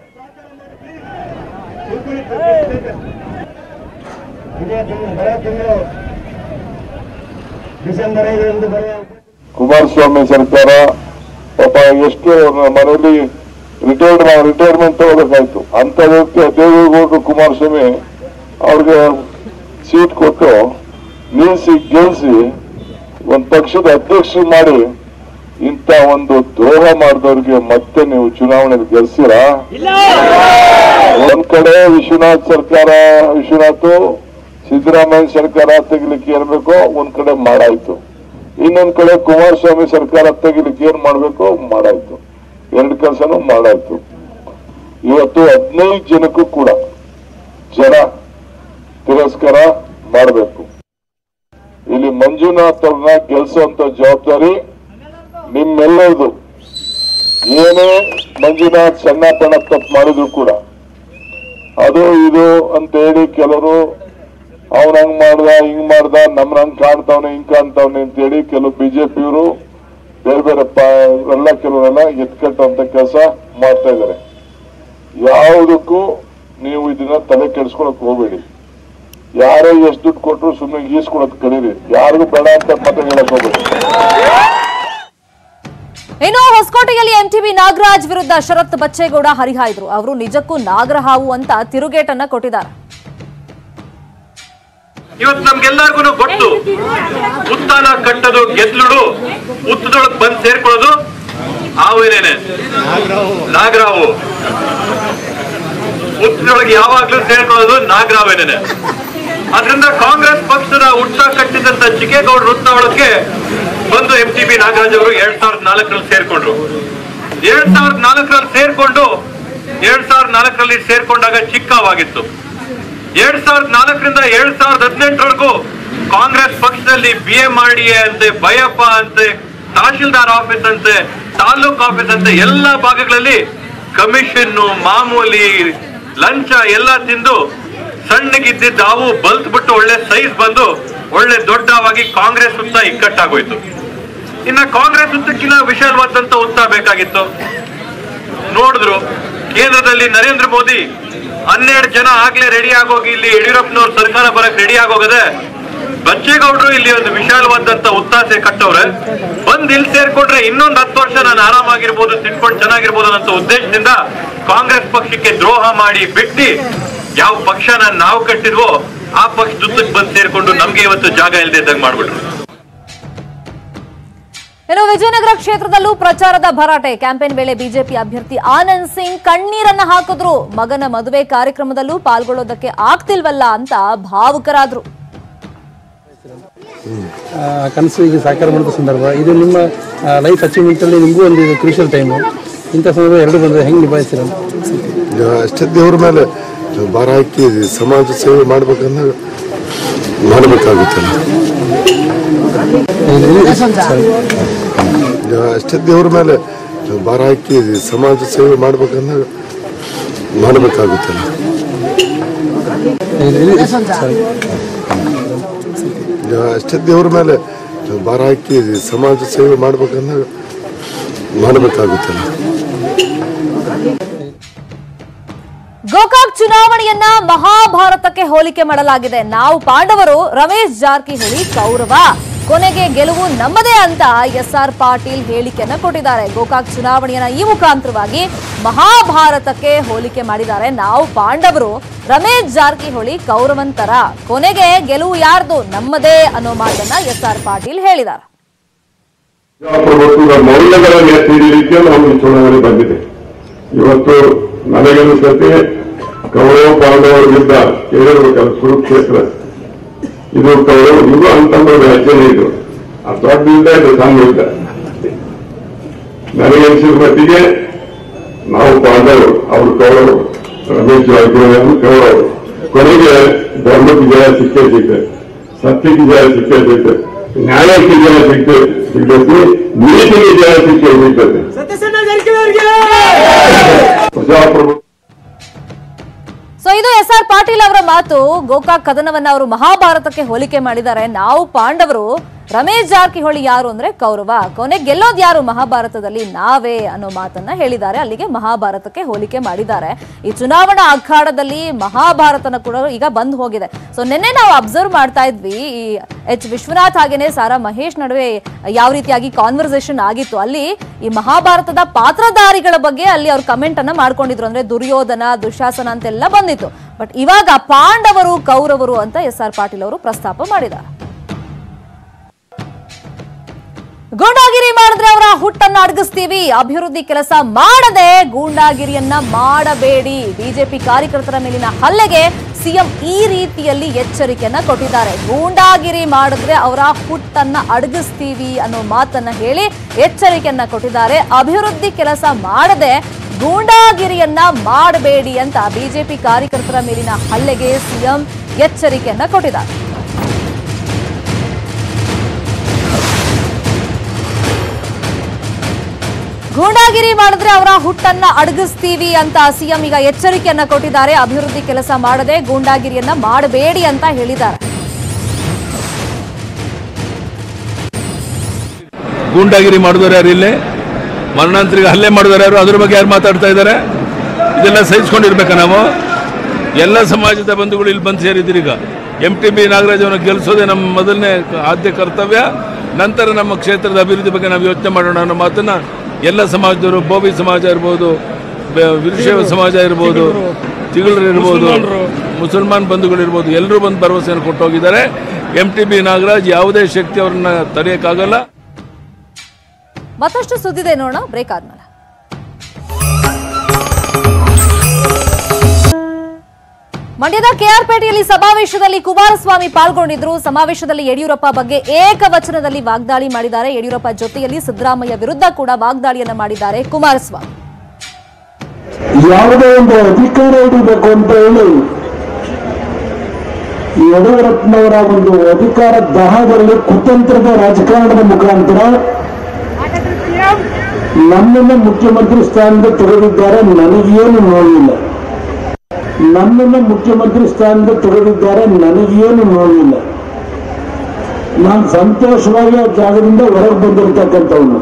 S6: ಡಿಸೆಂಬರ್ ಐದರಂದು ಬರೆಯ
S7: ಕುಮಾರಸ್ವಾಮಿ ಸರ್ಕಾರ ಪಾಪ ಎಷ್ಟು ಅವ್ರ ಮನೆಯಲ್ಲಿ ರಿಟೈರ್ಡ್ ರಿಟೈರ್ಮೆಂಟ್ ತಗೋಬೇಕಾಯ್ತು ಅಂತದಕ್ಕೆ ದೇವೇಗೌಡರು ಕುಮಾರಸ್ವಾಮಿ ಅವ್ರಿಗೆ ಸೀಟ್ ಕೊಟ್ಟು ನಿಲ್ಲಿಸಿ ಗೆಲ್ಸಿ ಒಂದ್ ಪಕ್ಷದ ಅಧ್ಯಕ್ಷರು ಮಾಡಿ ಇಂಥ ಒಂದು ದ್ರೋಹ ಮಾಡಿದವ್ರಿಗೆ ಮತ್ತೆ ನೀವು ಚುನಾವಣೆಗೆ ಗೆಲ್ಸಿರಾ ಒಂದ್ ಕಡೆ ವಿಶ್ವನಾಥ್ ಸರ್ಕಾರ ವಿಶ್ವನಾಥ್ ಸಿದ್ದರಾಮಯ್ಯ ಸರ್ಕಾರ ತೆಗಿಲಿಕ್ಕೆ ಇರ್ಬೇಕು ಒಂದ್ ಕಡೆ ಮಾಡಾಯ್ತು ಇನ್ನೊಂದ್ ಕಡೆ ಕುಮಾರಸ್ವಾಮಿ ಸರ್ಕಾರ ತೆಗಿಲಿಕ್ಕೆ ಏನ್ ಮಾಡ್ಬೇಕು ಮಾಡಾಯ್ತು ಎರಡು ಕೆಲಸನೂ ಮಾಡಾಯ್ತು ಇವತ್ತು ಹದಿನೈದು ಜನಕ್ಕೂ ಕೂಡ ಜನ ತಿರಸ್ಕಾರ ಮಾಡಬೇಕು ಇಲ್ಲಿ ಮಂಜುನಾಥ್ ಅವ್ರನ್ನ ಗೆಲ್ಸುವಂತ ಜವಾಬ್ದಾರಿ ನಿಮ್ಮೆಲ್ಲರದು ಏನೇ ಮಂಜುನಾಥ್ ಸಣ್ಣ ಪಣ ತಪ್ಪು ಮಾಡಿದ್ರು ಕೂಡ ಅದು ಇದು ಅಂತ ಹೇಳಿ ಕೆಲವರು ಅವನ್ ಹಂಗ್ ಮಾಡ್ದ ಹಿಂಗ್ ಮಾಡ್ದ ನಮ್ನ ಹಂಗ್ ಕಾಣ್ತಾವ್ನೆ ಹಿಂಗ್ ಕಾಣ್ತಾವ್ನೆ ಅಂತ ಹೇಳಿ ಕೆಲವು ಬಿಜೆಪಿಯವರು ಬೇರೆ ಬೇರೆ ಪ ಎಲ್ಲ ಕೆಲವರೆಲ್ಲ ಎತ್ಕಟ್ಟುವಂತ ಕೆಲಸ ಮಾಡ್ತಾ ಇದ್ದಾರೆ ಯಾವುದಕ್ಕೂ ನೀವು ಇದನ್ನ ತಲೆ ಕೆಡಿಸ್ಕೊಳಕ್ ಹೋಗ್ಬೇಡಿ ಯಾರೇ ಎಷ್ಟು ದುಡ್ಡು ಕೊಟ್ರು ಸುಮ್ಮನೆ ಈಸ್ಕೊಳಕ್ ಕಲೀರಿ ಯಾರಿಗೂ ಬೇಡ ಅಂತ ಮತ ಹೇಳಕ್ ಹೋಗ್ಬೇಡಿ
S1: ಇನ್ನು ಹೊಸಕೋಟೆಯಲ್ಲಿ ಎಂಟಿಬಿ ನಾಗರಾಜ್ ವಿರುದ್ಧ ಶರತ್ ಬಚ್ಚೇಗೌಡ ಹರಿಹಾಯ್ದ್ರು ಅವರು ನಿಜಕ್ಕೂ ನಾಗರಹಾವು ಅಂತ ತಿರುಗೇಟನ್ನ ಕೊಟ್ಟಿದ್ದಾರೆ
S8: ಇವತ್ತು ನಮ್ಗೆಲ್ಲರಿಗೂ ಗೊತ್ತು ಉತ್ತಾನ ಕಟ್ಟದು ಗೆದ್ಲುಡು ಉತ್ತದೊಳಗ್ ಬಂದ್ ಸೇರ್ಕೊಳ್ಳೋದು ಹಾವೇನೇನೆ ನಾಗರಾವು ಉತ್ತದೊಳಗೆ ಯಾವಾಗ್ಲೂ ಸೇರ್ಕೊಳ್ಳೋದು ನಾಗರಾವೇನೇನೆ ಅದರಿಂದ ಕಾಂಗ್ರೆಸ್ ಪಕ್ಷದ ಹುಟ್ಟ ಕಟ್ಟಿದಂತ ಚಿಕ್ಕೇಗೌಡ ವೃತ್ತ ಒಳಕ್ಕೆ ಬಂದು ಎಂ ಟಿ ಬಿ ನಾಗರಾಜ್ ಅವರು ಎರಡ್ ಸಾವಿರದ ನಾಲ್ಕರಲ್ಲಿ ಸೇರ್ಕೊಂಡ್ರು ಎರಡ್ ಸಾವಿರದ ನಾಲ್ಕರಲ್ಲಿ ಸೇರ್ಕೊಂಡು ಎರಡ್ ಸಾವಿರದ ನಾಲ್ಕರಲ್ಲಿ ಸೇರ್ಕೊಂಡಾಗ ಚಿಕ್ಕವಾಗಿತ್ತು ಎರಡ್ ಸಾವಿರದ ನಾಲ್ಕರಿಂದ ಎರಡ್ ಸಾವಿರದ ಹದಿನೆಂಟರವರೆಗೂ ಕಾಂಗ್ರೆಸ್ ಪಕ್ಷದಲ್ಲಿ ಬಿ ಎ ಮಾಡಿ ಅಂತೆ ಭಯಪ್ಪ ಅಂತೆ ತಹಶೀಲ್ದಾರ್ ಆಫೀಸ್ ಅಂತೆ ತಾಲೂಕ್ ಆಫೀಸ್ ಅಂತೆ ಎಲ್ಲ ಭಾಗಗಳಲ್ಲಿ ಕಮಿಷನ್ ಮಾಮೂಲಿ ಲಂಚ ಎಲ್ಲ ತಿಂದು ಸಣ್ಣಗಿದ್ದಿದ್ದ ಅವು ಬಲ್ತ್ ಬಿಟ್ಟು ಒಳ್ಳೆ ಸೈಜ್ ಬಂದು ಒಳ್ಳೆ ದೊಡ್ಡವಾಗಿ ಕಾಂಗ್ರೆಸ್ ಸುತ್ತ ಇಕ್ಕಟ್ಟಾಗೋಯ್ತು ಇನ್ನ ಕಾಂಗ್ರೆಸ್ ಸುತ್ತಕ್ಕಿಂತ ವಿಶಾಲವಾದಂತ ಉತ್ತ ಬೇಕಾಗಿತ್ತು ನೋಡಿದ್ರು ಕೇಂದ್ರದಲ್ಲಿ ನರೇಂದ್ರ ಮೋದಿ ಹನ್ನೆರಡು ಜನ ಆಗ್ಲೇ ರೆಡಿ ಆಗೋಗಿ ಇಲ್ಲಿ ಯಡಿಯೂರಪ್ಪನವ್ರ ಸರ್ಕಾರ ಬರಕ್ ರೆಡಿ ಆಗೋಗದೆ ಬಚ್ಚೇಗೌಡರು ಇಲ್ಲಿ ಒಂದು ವಿಶಾಲವಾದಂತ ಉತ್ತಾಸೆ ಕಟ್ಟವ್ರೆ ಬಂದ್ ಇಲ್ಲಿ ಸೇರ್ಕೊಂಡ್ರೆ ಇನ್ನೊಂದ್ ಹತ್ತು ವರ್ಷ ನಾನು ಆರಾಮಾಗಿರ್ಬೋದು ತಿನ್ಕೊಂಡು ಚೆನ್ನಾಗಿರ್ಬೋದು ಅನ್ನೋ ಉದ್ದೇಶದಿಂದ ಕಾಂಗ್ರೆಸ್ ಪಕ್ಷಕ್ಕೆ ದ್ರೋಹ ಮಾಡಿ ಬಿಟ್ಟು ಯಾವ ಪಕ್ಷನ ನಾವು ಕಟ್ಟಿದ್ವೋ ಆ ಪಕ್ಷ ಜೊತೆಗೆ ಬಂದ್ ಸೇರ್ಕೊಂಡು ನಮ್ಗೆ ಇವತ್ತು ಜಾಗ ಇಲ್ಲದೆ ಇದ್ದಂಗೆ ಮಾಡ್ಬಿಟ್ರು
S1: ಇನ್ನು ವಿಜಯನಗರ ಕ್ಷೇತ್ರದಲ್ಲೂ ಪ್ರಚಾರದ ಭರಾಟೆ ಕ್ಯಾಂಪೇನ್ ವೇಳೆ ಬಿಜೆಪಿ ಅಭ್ಯರ್ಥಿ ಆನಂದ್ ಸಿಂಗ್ ಕಣ್ಣೀರನ್ನ ಹಾಕಿದ್ರು ಮಗನ ಮದುವೆ ಕಾರ್ಯಕ್ರಮದಲ್ಲೂ ಪಾಲ್ಗೊಳ್ಳೋದಕ್ಕೆ ಆಗ್ತಿಲ್ವಲ್ಲ ಅಂತ ಭಾವುಕರಾದ್ರು
S3: ಆ, ಕನಸು ಈಗ ಸಾಕಾರ ಮಾಡಿದ ಸಂದರ್ಭ ಇದು ನಿಮ್ಮ ಲೈಫ್ ಅಚೀವ್ಮೆಂಟಲ್ಲಿ ನಿಮಗೂ ಒಂದು ಇದು ಕ್ರೂಷಿಯಲ್ ಟೈಮು ಇಂಥ ಸಂದರ್ಭ ಎರಡು ಬಂದರೆ ಹೆಂಗೆ ನಿಭಾಯಿಸ್ತೀರ
S9: ಈಗ ಅಷ್ಟೇ ದೇವ್ರ ಮೇಲೆ ಭಾರ ಹಾಕಿ ಸಮಾಜ ಸೇವೆ ಮಾಡ್ಬೇಕಂದ್ರೆ ಮಾಡಬೇಕಾಗುತ್ತಲ್ಲ ಈಗ ಅಷ್ಟೇ ದೇವ್ರ ಮೇಲೆ ಭಾರ ಹಾಕಿ ಸಮಾಜ ಸೇವೆ ಮಾಡ್ಬೇಕಂದ್ರೆ ಮಾಡಬೇಕಾಗುತ್ತಲ್ಲ ಈಗ ಅಷ್ಟೇ ದೇವ್ರ ಮೇಲೆ ಭಾರ ಹಾಕಿ ಸಮಾಜ ಸೇವೆ ಮಾಡ್ಬೇಕಂದ್ರೆ ಮಾಡಬೇಕಾಗುತ್ತಲ್ಲ
S1: ಗೋಕಾಕ್ ಚುನಾವಣೆಯನ್ನ ಮಹಾಭಾರತಕ್ಕೆ ಹೋಲಿಕೆ ಮಾಡಲಾಗಿದೆ ನಾವು ಪಾಂಡವರು ರಮೇಶ್ ಜಾರಕಿಹೊಳಿ ಕೌರವ ಕೊನೆಗೆ ಗೆಲುವು ನಮ್ಮದೇ ಅಂತ ಎಸ್ ಆರ್ ಪಾಟೀಲ್ ಹೇಳಿಕೆಯನ್ನ ಕೊಟ್ಟಿದ್ದಾರೆ ಗೋಕಾಕ್ ಚುನಾವಣೆಯನ್ನ ಈ ಮುಖಾಂತರವಾಗಿ ಮಹಾಭಾರತಕ್ಕೆ ಹೋಲಿಕೆ ಮಾಡಿದ್ದಾರೆ ನಾವು ಪಾಂಡವರು ರಮೇಶ್ ಜಾರಕಿಹೊಳಿ ಕೌರವಂತರ ಕೊನೆಗೆ ಗೆಲುವು ಯಾರ್ದು ನಮ್ಮದೇ ಅನ್ನೋ ಮಾತನ್ನ ಎಸ್ ಆರ್ ಪಾಟೀಲ್ ಹೇಳಿದ್ದಾರೆ
S7: ಪ್ರಭುತ್ವದ ಮೌಲ್ಯಗಳನ್ನು ಎತ್ತಿ ರೀತಿಯಲ್ಲಿ ನಮಗೆ ಚುನಾವಣೆ ಬಂದಿದೆ ಇವತ್ತು ನನಗನ್ನಿಸುತ್ತೆ ಕೌರವ ಪಾಂಡವರ ಯುದ್ಧ ಕೇಳಿರ್ಬೇಕಲ್ಲ ಕುರುಕ್ಷೇತ್ರ ಇದು ಕೌರವ ಯುಗ ಅಂತಂದ್ರೆ ವ್ಯಾಖ್ಯಾನ ಇದು ಆ ದೊಡ್ಡ ಯುದ್ಧ ಇದು ಸಣ್ಣ ಯುದ್ಧ ನನಗನ್ಸಿದ ಮಟ್ಟಿಗೆ ನಾವು ಪಾಂಡವರು ಅವರು ಕೌರವರು ರಮೇಶ್ ಜಾರಕಿಹೊಳಿ ಅವರು ಕೌರವರು ಕೊನೆಗೆ ಧರ್ಮಕ್ಕೆ ಜಯ ಸಿಕ್ಕೇ ಸಿಗ್ತದೆ ಸತ್ಯಕ್ಕೆ ಜಯ ಸಿಕ್ಕೇ ಸಿಗ್ತದೆ ನ್ಯಾಯಕ್ಕೆ ಜಯ ಸಿಗ್ತದೆ ಸಿಗ್ತೈತಿ ನೀತಿಗೆ ಜಯ ಸಿಕ್ಕೇ ಸಿಗ್ತದೆ ಪ್ರಜಾಪ್ರಭು
S1: ಸೊ ಇದು ಎಸ್ ಆರ್ ಪಾಟೀಲ್ ಅವರ ಮಾತು ಗೋಕಾಕ್ ಕದನವನ್ನ ಅವರು ಮಹಾಭಾರತಕ್ಕೆ ಹೋಲಿಕೆ ಮಾಡಿದ್ದಾರೆ ನಾವು ಪಾಂಡವರು ರಮೇಶ್ ಜಾರಕಿಹೊಳಿ ಯಾರು ಅಂದ್ರೆ ಕೌರವ ಕೊನೆ ಗೆಲ್ಲೋದ್ ಯಾರು ಮಹಾಭಾರತದಲ್ಲಿ ನಾವೇ ಅನ್ನೋ ಮಾತನ್ನ ಹೇಳಿದ್ದಾರೆ ಅಲ್ಲಿಗೆ ಮಹಾಭಾರತಕ್ಕೆ ಹೋಲಿಕೆ ಮಾಡಿದ್ದಾರೆ ಈ ಚುನಾವಣಾ ಅಖಾಡದಲ್ಲಿ ಮಹಾಭಾರತನ ಕೂಡ ಈಗ ಬಂದ್ ಹೋಗಿದೆ ಸೊ ನಿನ್ನೆ ನಾವು ಅಬ್ಸರ್ವ್ ಮಾಡ್ತಾ ಇದ್ವಿ ಈ ಎಚ್ ವಿಶ್ವನಾಥ್ ಹಾಗೇನೆ ಸಾರಾ ಮಹೇಶ್ ನಡುವೆ ಯಾವ ರೀತಿಯಾಗಿ ಕಾನ್ವರ್ಸೇಷನ್ ಆಗಿತ್ತು ಅಲ್ಲಿ ಈ ಮಹಾಭಾರತದ ಪಾತ್ರಧಾರಿಗಳ ಬಗ್ಗೆ ಅಲ್ಲಿ ಅವ್ರು ಕಮೆಂಟ್ ಅನ್ನ ಮಾಡ್ಕೊಂಡಿದ್ರು ಅಂದ್ರೆ ದುರ್ಯೋಧನ ದುಶಾಸನ ಅಂತೆಲ್ಲ ಬಂದಿತ್ತು ಬಟ್ ಇವಾಗ ಪಾಂಡವರು ಕೌರವರು ಅಂತ ಎಸ್ ಆರ್ ಪಾಟೀಲ್ ಅವರು ಪ್ರಸ್ತಾಪ ಮಾಡಿದ್ದಾರೆ ಗೂಂಡಾಗಿರಿ ಮಾಡಿದ್ರೆ ಅವರ ಹುಟ್ಟನ್ನ ಅಡಗಿಸ್ತೀವಿ ಅಭಿವೃದ್ಧಿ ಕೆಲಸ ಮಾಡದೆ ಗೂಂಡಾಗಿರಿಯನ್ನ ಮಾಡಬೇಡಿ ಬಿಜೆಪಿ ಕಾರ್ಯಕರ್ತರ ಮೇಲಿನ ಹಲ್ಲೆಗೆ ಸಿಎಂ ಈ ರೀತಿಯಲ್ಲಿ ಎಚ್ಚರಿಕೆಯನ್ನ ಕೊಟ್ಟಿದ್ದಾರೆ ಗೂಂಡಾಗಿರಿ ಮಾಡಿದ್ರೆ ಅವರ ಹುಟ್ಟನ್ನ ಅಡಗಿಸ್ತೀವಿ ಅನ್ನೋ ಮಾತನ್ನ ಹೇಳಿ ಎಚ್ಚರಿಕೆಯನ್ನ ಕೊಟ್ಟಿದ್ದಾರೆ ಅಭಿವೃದ್ಧಿ ಕೆಲಸ ಮಾಡದೆ ಗೂಂಡಾಗಿರಿಯನ್ನ ಮಾಡಬೇಡಿ ಅಂತ ಬಿಜೆಪಿ ಕಾರ್ಯಕರ್ತರ ಮೇಲಿನ ಹಲ್ಲೆಗೆ ಸಿಎಂ ಎಚ್ಚರಿಕೆಯನ್ನ ಕೊಟ್ಟಿದ್ದಾರೆ ಗೂಂಡಾಗಿರಿ ಮಾಡಿದ್ರೆ ಅವರ ಹುಟ್ಟನ್ನ ಅಡಗಿಸ್ತೀವಿ ಅಂತ ಸಿಎಂ ಈಗ ಎಚ್ಚರಿಕೆಯನ್ನ ಕೊಟ್ಟಿದ್ದಾರೆ ಅಭಿವೃದ್ಧಿ ಕೆಲಸ ಮಾಡದೆ ಗೂಂಡಾಗಿರಿಯನ್ನ ಮಾಡಬೇಡಿ ಅಂತ ಹೇಳಿದ್ದಾರೆ
S6: ಗೂಂಡಾಗಿರಿ ಮಾಡಿದವರು ಯಾರು ಇಲ್ಲಿ ಮರಣಾಂತರಿಗೆ ಹಲ್ಲೆ ಮಾಡಿದವರು ಯಾರು ಅದ್ರ ಬಗ್ಗೆ ಯಾರು ಮಾತಾಡ್ತಾ ಇದ್ದಾರೆ ಇದೆಲ್ಲ ಸಹಿಸ್ಕೊಂಡಿರ್ಬೇಕಾ ನಾವು ಎಲ್ಲ ಸಮಾಜದ ಬಂಧುಗಳು ಇಲ್ಲಿ ಬಂದು ಸೇರಿದ್ದೀರಿ ಈಗ ಎಂ ಟಿ ಬಿ ನಾಗರಾಜ್ ಅವರನ್ನು ಗೆಲ್ಲಿಸೋದೇ ನಮ್ಮ ಮೊದಲನೇ ಆದ್ಯ ಕರ್ತವ್ಯ ನಂತರ ನಮ್ಮ ಕ್ಷೇತ್ರದ ಅಭಿವೃದ್ಧಿ ಬಗ್ಗೆ ನಾವು ಯೋಚನೆ ಮಾಡೋಣ ಅನ್ನೋ ಮಾತನ್ನ ಎಲ್ಲ ಸಮಾಜದವರು ಬೋಬಿ ಸಮಾಜ ಇರ್ಬೋದು ಬೆ- ವೀರಶೈವ ಸಮಾಜ ಇರ್ಬೋದು ತಿಗಳರು ಇರ್ಬೋದು ಮುಸಲ್ಮಾನ್ ಬಂಧುಗಳು ಇರ್ಬೋದು ಎಲ್ಲರೂ ಬಂದು ಭರವಸೆಯನ್ನು ಕೊಟ್ಟು ಹೋಗಿದ್ದಾರೆ ಎಂ ಟಿ ಬಿ ನಾಗರಾಜ್ ಯಾವುದೇ ಶಕ್ತಿ ಅವ್ರನ್ನ ತಡೆಯೋಕ್ಕಾಗಲ್ಲ
S1: ಮತ್ತಷ್ಟು ಸುದ್ದಿದೆ ನೋಡೋಣ ಬ್ರೇಕ್ ಆದ್ಮೇಲೆ ಮಂಡ್ಯದ ಕೆಆರ್ಪೇಟೆಯಲ್ಲಿ ಸಮಾವೇಶದಲ್ಲಿ ಕುಮಾರಸ್ವಾಮಿ ಪಾಲ್ಗೊಂಡಿದ್ರು ಸಮಾವೇಶದಲ್ಲಿ ಯಡಿಯೂರಪ್ಪ ಬಗ್ಗೆ ಏಕವಚನದಲ್ಲಿ ವಾಗ್ದಾಳಿ ಮಾಡಿದ್ದಾರೆ ಯಡಿಯೂರಪ್ಪ ಜೊತೆಯಲ್ಲಿ ಸಿದ್ದರಾಮಯ್ಯ ವಿರುದ್ಧ ಕೂಡ ವಾಗ್ದಾಳಿಯನ್ನ ಮಾಡಿದ್ದಾರೆ ಕುಮಾರಸ್ವಾಮಿ
S10: ಯಾವುದೇ ಒಂದು ಅಧಿಕಾರ ಹಿಡಿಬೇಕು ಅಂತ ಹೇಳಿ ಯಡಿಯೂರಪ್ಪನವರ ಒಂದು ಅಧಿಕಾರ ದಹದಲ್ಲಿ ಕುತಂತ್ರದ ರಾಜಕಾರಣದ ಮುಖಾಂತರ ನನ್ನನ್ನ ಮುಖ್ಯಮಂತ್ರಿ ಸ್ಥಾನದ ತೆಗೆದಿದ್ದಾರೆ ನನಗೇನು ನೋವಿಲ್ಲ ನನ್ನನ್ನ ಮುಖ್ಯಮಂತ್ರಿ ಸ್ಥಾನದ ತೆಗೆದಿದ್ದಾರೆ ನನಗೇನು ನೋವಿಲ್ಲ ನಾನು ಸಂತೋಷವಾಗಿ ಆ ಜಾಗದಿಂದ ಹೊರಗೆ ಬಂದಿರತಕ್ಕಂಥವನು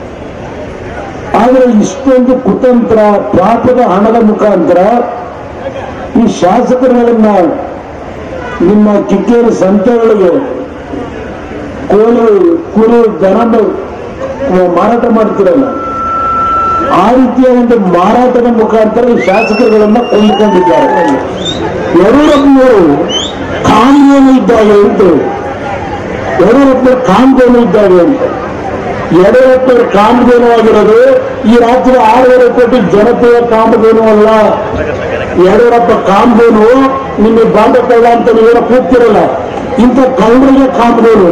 S10: ಆದರೆ ಇಷ್ಟೊಂದು ಕುತಂತ್ರ ಪಾಪದ ಹಣದ ಮುಖಾಂತರ ಈ ಶಾಸಕರುಗಳನ್ನ ನಿಮ್ಮ ಕಿಕ್ಕೇರಿ ಸಂತೆಗಳಿಗೆ ಕೋಳಿ ಕುರಿ ದನ ಬ- ಮಾರಾಟ ಮಾಡ್ತಿರಲ್ಲ ಆ ರೀತಿಯ ಒಂದು ಮಾರಾಟದ ಮುಖಾಂತರ ಈ ಶಾಸಕರುಗಳನ್ನ ಕೊಂಡುಕೊಂಡಿದ್ದಾರೆ ಯಡಿಯೂರಪ್ಪನವರು ಕಾನೂನು ಇದ್ದಾಗ ಉಂಟು ಯಡಿಯೂರಪ್ಪನವರು ಕಾನೂನು ಇದ್ದಾಗ ಉಂಟು ಯಡಿಯೂರಪ್ಪನವರು ಕಾಮಧೇನುವಾಗಿರೋದು ಈ ರಾಜ್ಯದ ಆರೂವರೆ ಕೋಟಿ ಜನತೆಯ ಕಾಮಧೇನು ಅಲ್ಲ ಯಡಿಯೂರಪ್ಪ ಕಾಮಧೇನು ನಿಮಗೆ ಬಾಂಧವ್ಯ ಅಂತ ನೀವೇನೋ ಕೂಗ್ತಿರಲ್ಲ ಇಂಥ ಕೌಂಡ್ರಿಗೆ ಕಾಮಧೇನು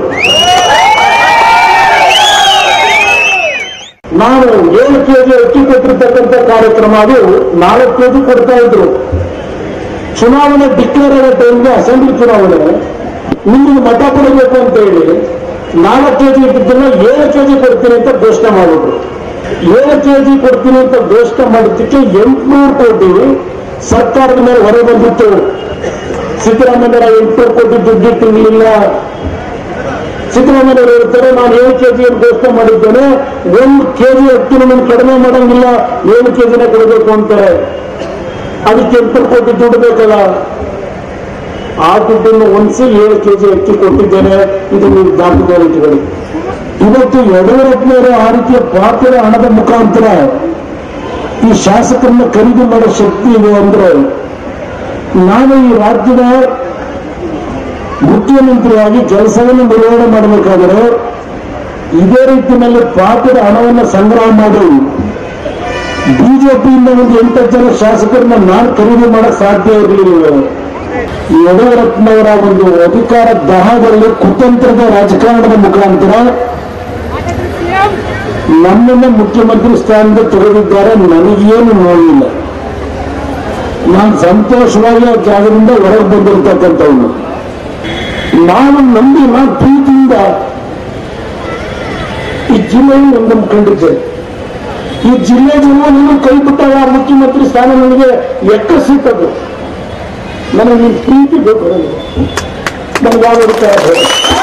S10: ನಾವು ಏಳು ಕೆಜಿ ಅಕ್ಕಿ ಕೊಟ್ಟಿರ್ತಕ್ಕಂಥ ಕಾರ್ಯಕ್ರಮ ಅದು ನಾಲ್ಕು ಕೆಜಿ ಕೊಡ್ತಾ ಇದ್ರು ಚುನಾವಣೆ ಡಿಕ್ಲೇರ್ ಆಗೋ ಟೈಮ್ಗೆ ಅಸೆಂಬ್ಲಿ ಚುನಾವಣೆ ನಿಮಗೆ ಮತ ಕೊಡಬೇಕು ಅಂತ ಹೇಳಿ ನಾಲ್ಕು ಕೆಜಿ ಇಟ್ಟಿದ್ದನ್ನ ಏಳು ಕೆಜಿ ಕೊಡ್ತೀನಿ ಅಂತ ಘೋಷಣೆ ಮಾಡಿದ್ರು ಏಳು ಕೆಜಿ ಕೊಡ್ತೀನಿ ಅಂತ ಘೋಷಣೆ ಮಾಡಿದ್ದಕ್ಕೆ ಎಂಟುನೂರು ಕೋಟಿ ಸರ್ಕಾರದ ಮೇಲೆ ಹೊರ ಬಂದಿತ್ತು ಸಿದ್ದರಾಮಯ್ಯ ಎಂಟುನೂರು ಕೋಟಿ ದುಡ್ಡಿಟ್ಟಿರಲಿಲ್ಲ ಸಿದ್ದರಾಮಯ್ಯ ಹೇಳ್ತಾರೆ ನಾನು ಏಳು ಕೆಜಿ ಘೋಷಣೆ ಮಾಡಿದ್ದೇನೆ ಒಂದು ಕೆಜಿ ಅಕ್ಕಿನ ನಾನು ಕಡಿಮೆ ಮಾಡಂಗಿಲ್ಲ ಏಳು ಕೆಜಿನ ಕೊಡಬೇಕು ಅಂತಾರೆ ಅದಕ್ಕೆ ಎಂಟು ಕೋಟಿ ದುಡ್ಡು ಬೇಕಲ್ಲ ಆ ದುಡ್ಡನ್ನು ಒಂದ್ಸಿ ಏಳು ಕೆಜಿ ಅಕ್ಕಿ ಕೊಟ್ಟಿದ್ದೇನೆ ಇದು ನೀವು ದಾಖಲೆ ಇಟ್ಕೊಳ್ಳಿ ಇವತ್ತು ಯಡಿಯೂರಪ್ಪನವರು ಆ ರೀತಿಯ ಪಾತ್ರ ಹಣದ ಮುಖಾಂತರ ಈ ಶಾಸಕರನ್ನ ಖರೀದಿ ಮಾಡೋ ಶಕ್ತಿ ಇದೆ ಅಂದ್ರೆ ನಾನು ಈ ರಾಜ್ಯದ ಮುಖ್ಯಮಂತ್ರಿಯಾಗಿ ಕೆಲಸವನ್ನು ನಿರ್ವಹಣೆ ಮಾಡಬೇಕಾದರೆ ಇದೇ ರೀತಿಯಲ್ಲಿ ಪಾತ್ರದ ಹಣವನ್ನು ಸಂಗ್ರಹ ಮಾಡಿ ಬಿಜೆಪಿಯಿಂದ ಒಂದು ಎಂಟತ್ತು ಜನ ಶಾಸಕರನ್ನ ನಾನು ಖರೀದಿ ಮಾಡಕ್ ಸಾಧ್ಯ ಇರಲಿಲ್ಲ ಯಡಿಯೂರಪ್ಪನವರ ಒಂದು ಅಧಿಕಾರ ದಹದಲ್ಲಿ ಕುತಂತ್ರದ ರಾಜಕಾರಣದ ಮುಖಾಂತರ ನನ್ನನ್ನ ಮುಖ್ಯಮಂತ್ರಿ ಸ್ಥಾನದ ತೆಗೆದಿದ್ದಾರೆ ನನಗೇನು ನೋವಿಲ್ಲ ನಾನು ಸಂತೋಷವಾಗಿ ಆ ಜಾಗದಿಂದ ಹೊರಗೆ ಬಂದಿರತಕ್ಕಂಥವನು ನಾನು ನಂಬಿ ನಾನು ಪ್ರೀತಿಯಿಂದ ಈ ಜಿಲ್ಲೆಯನ್ನು ಒಂದನ್ನು ಕಂಡಿದ್ದೆ ಈ ಜಿಲ್ಲೆ ಜನ ನನ್ನ ಕೈ ಬಿಟ್ಟಾಗ ಆ ಮುಖ್ಯಮಂತ್ರಿ ಸ್ಥಾನ ನನಗೆ ಎಕ್ಕ ಸಿಕ್ಕದು ನನಗೆ ನಿನ್ ಪ್ರೀತಿ ಬೇಕು ನನಗೆ ಯಾವ ಅಧಿಕಾರ ಬೇಡ.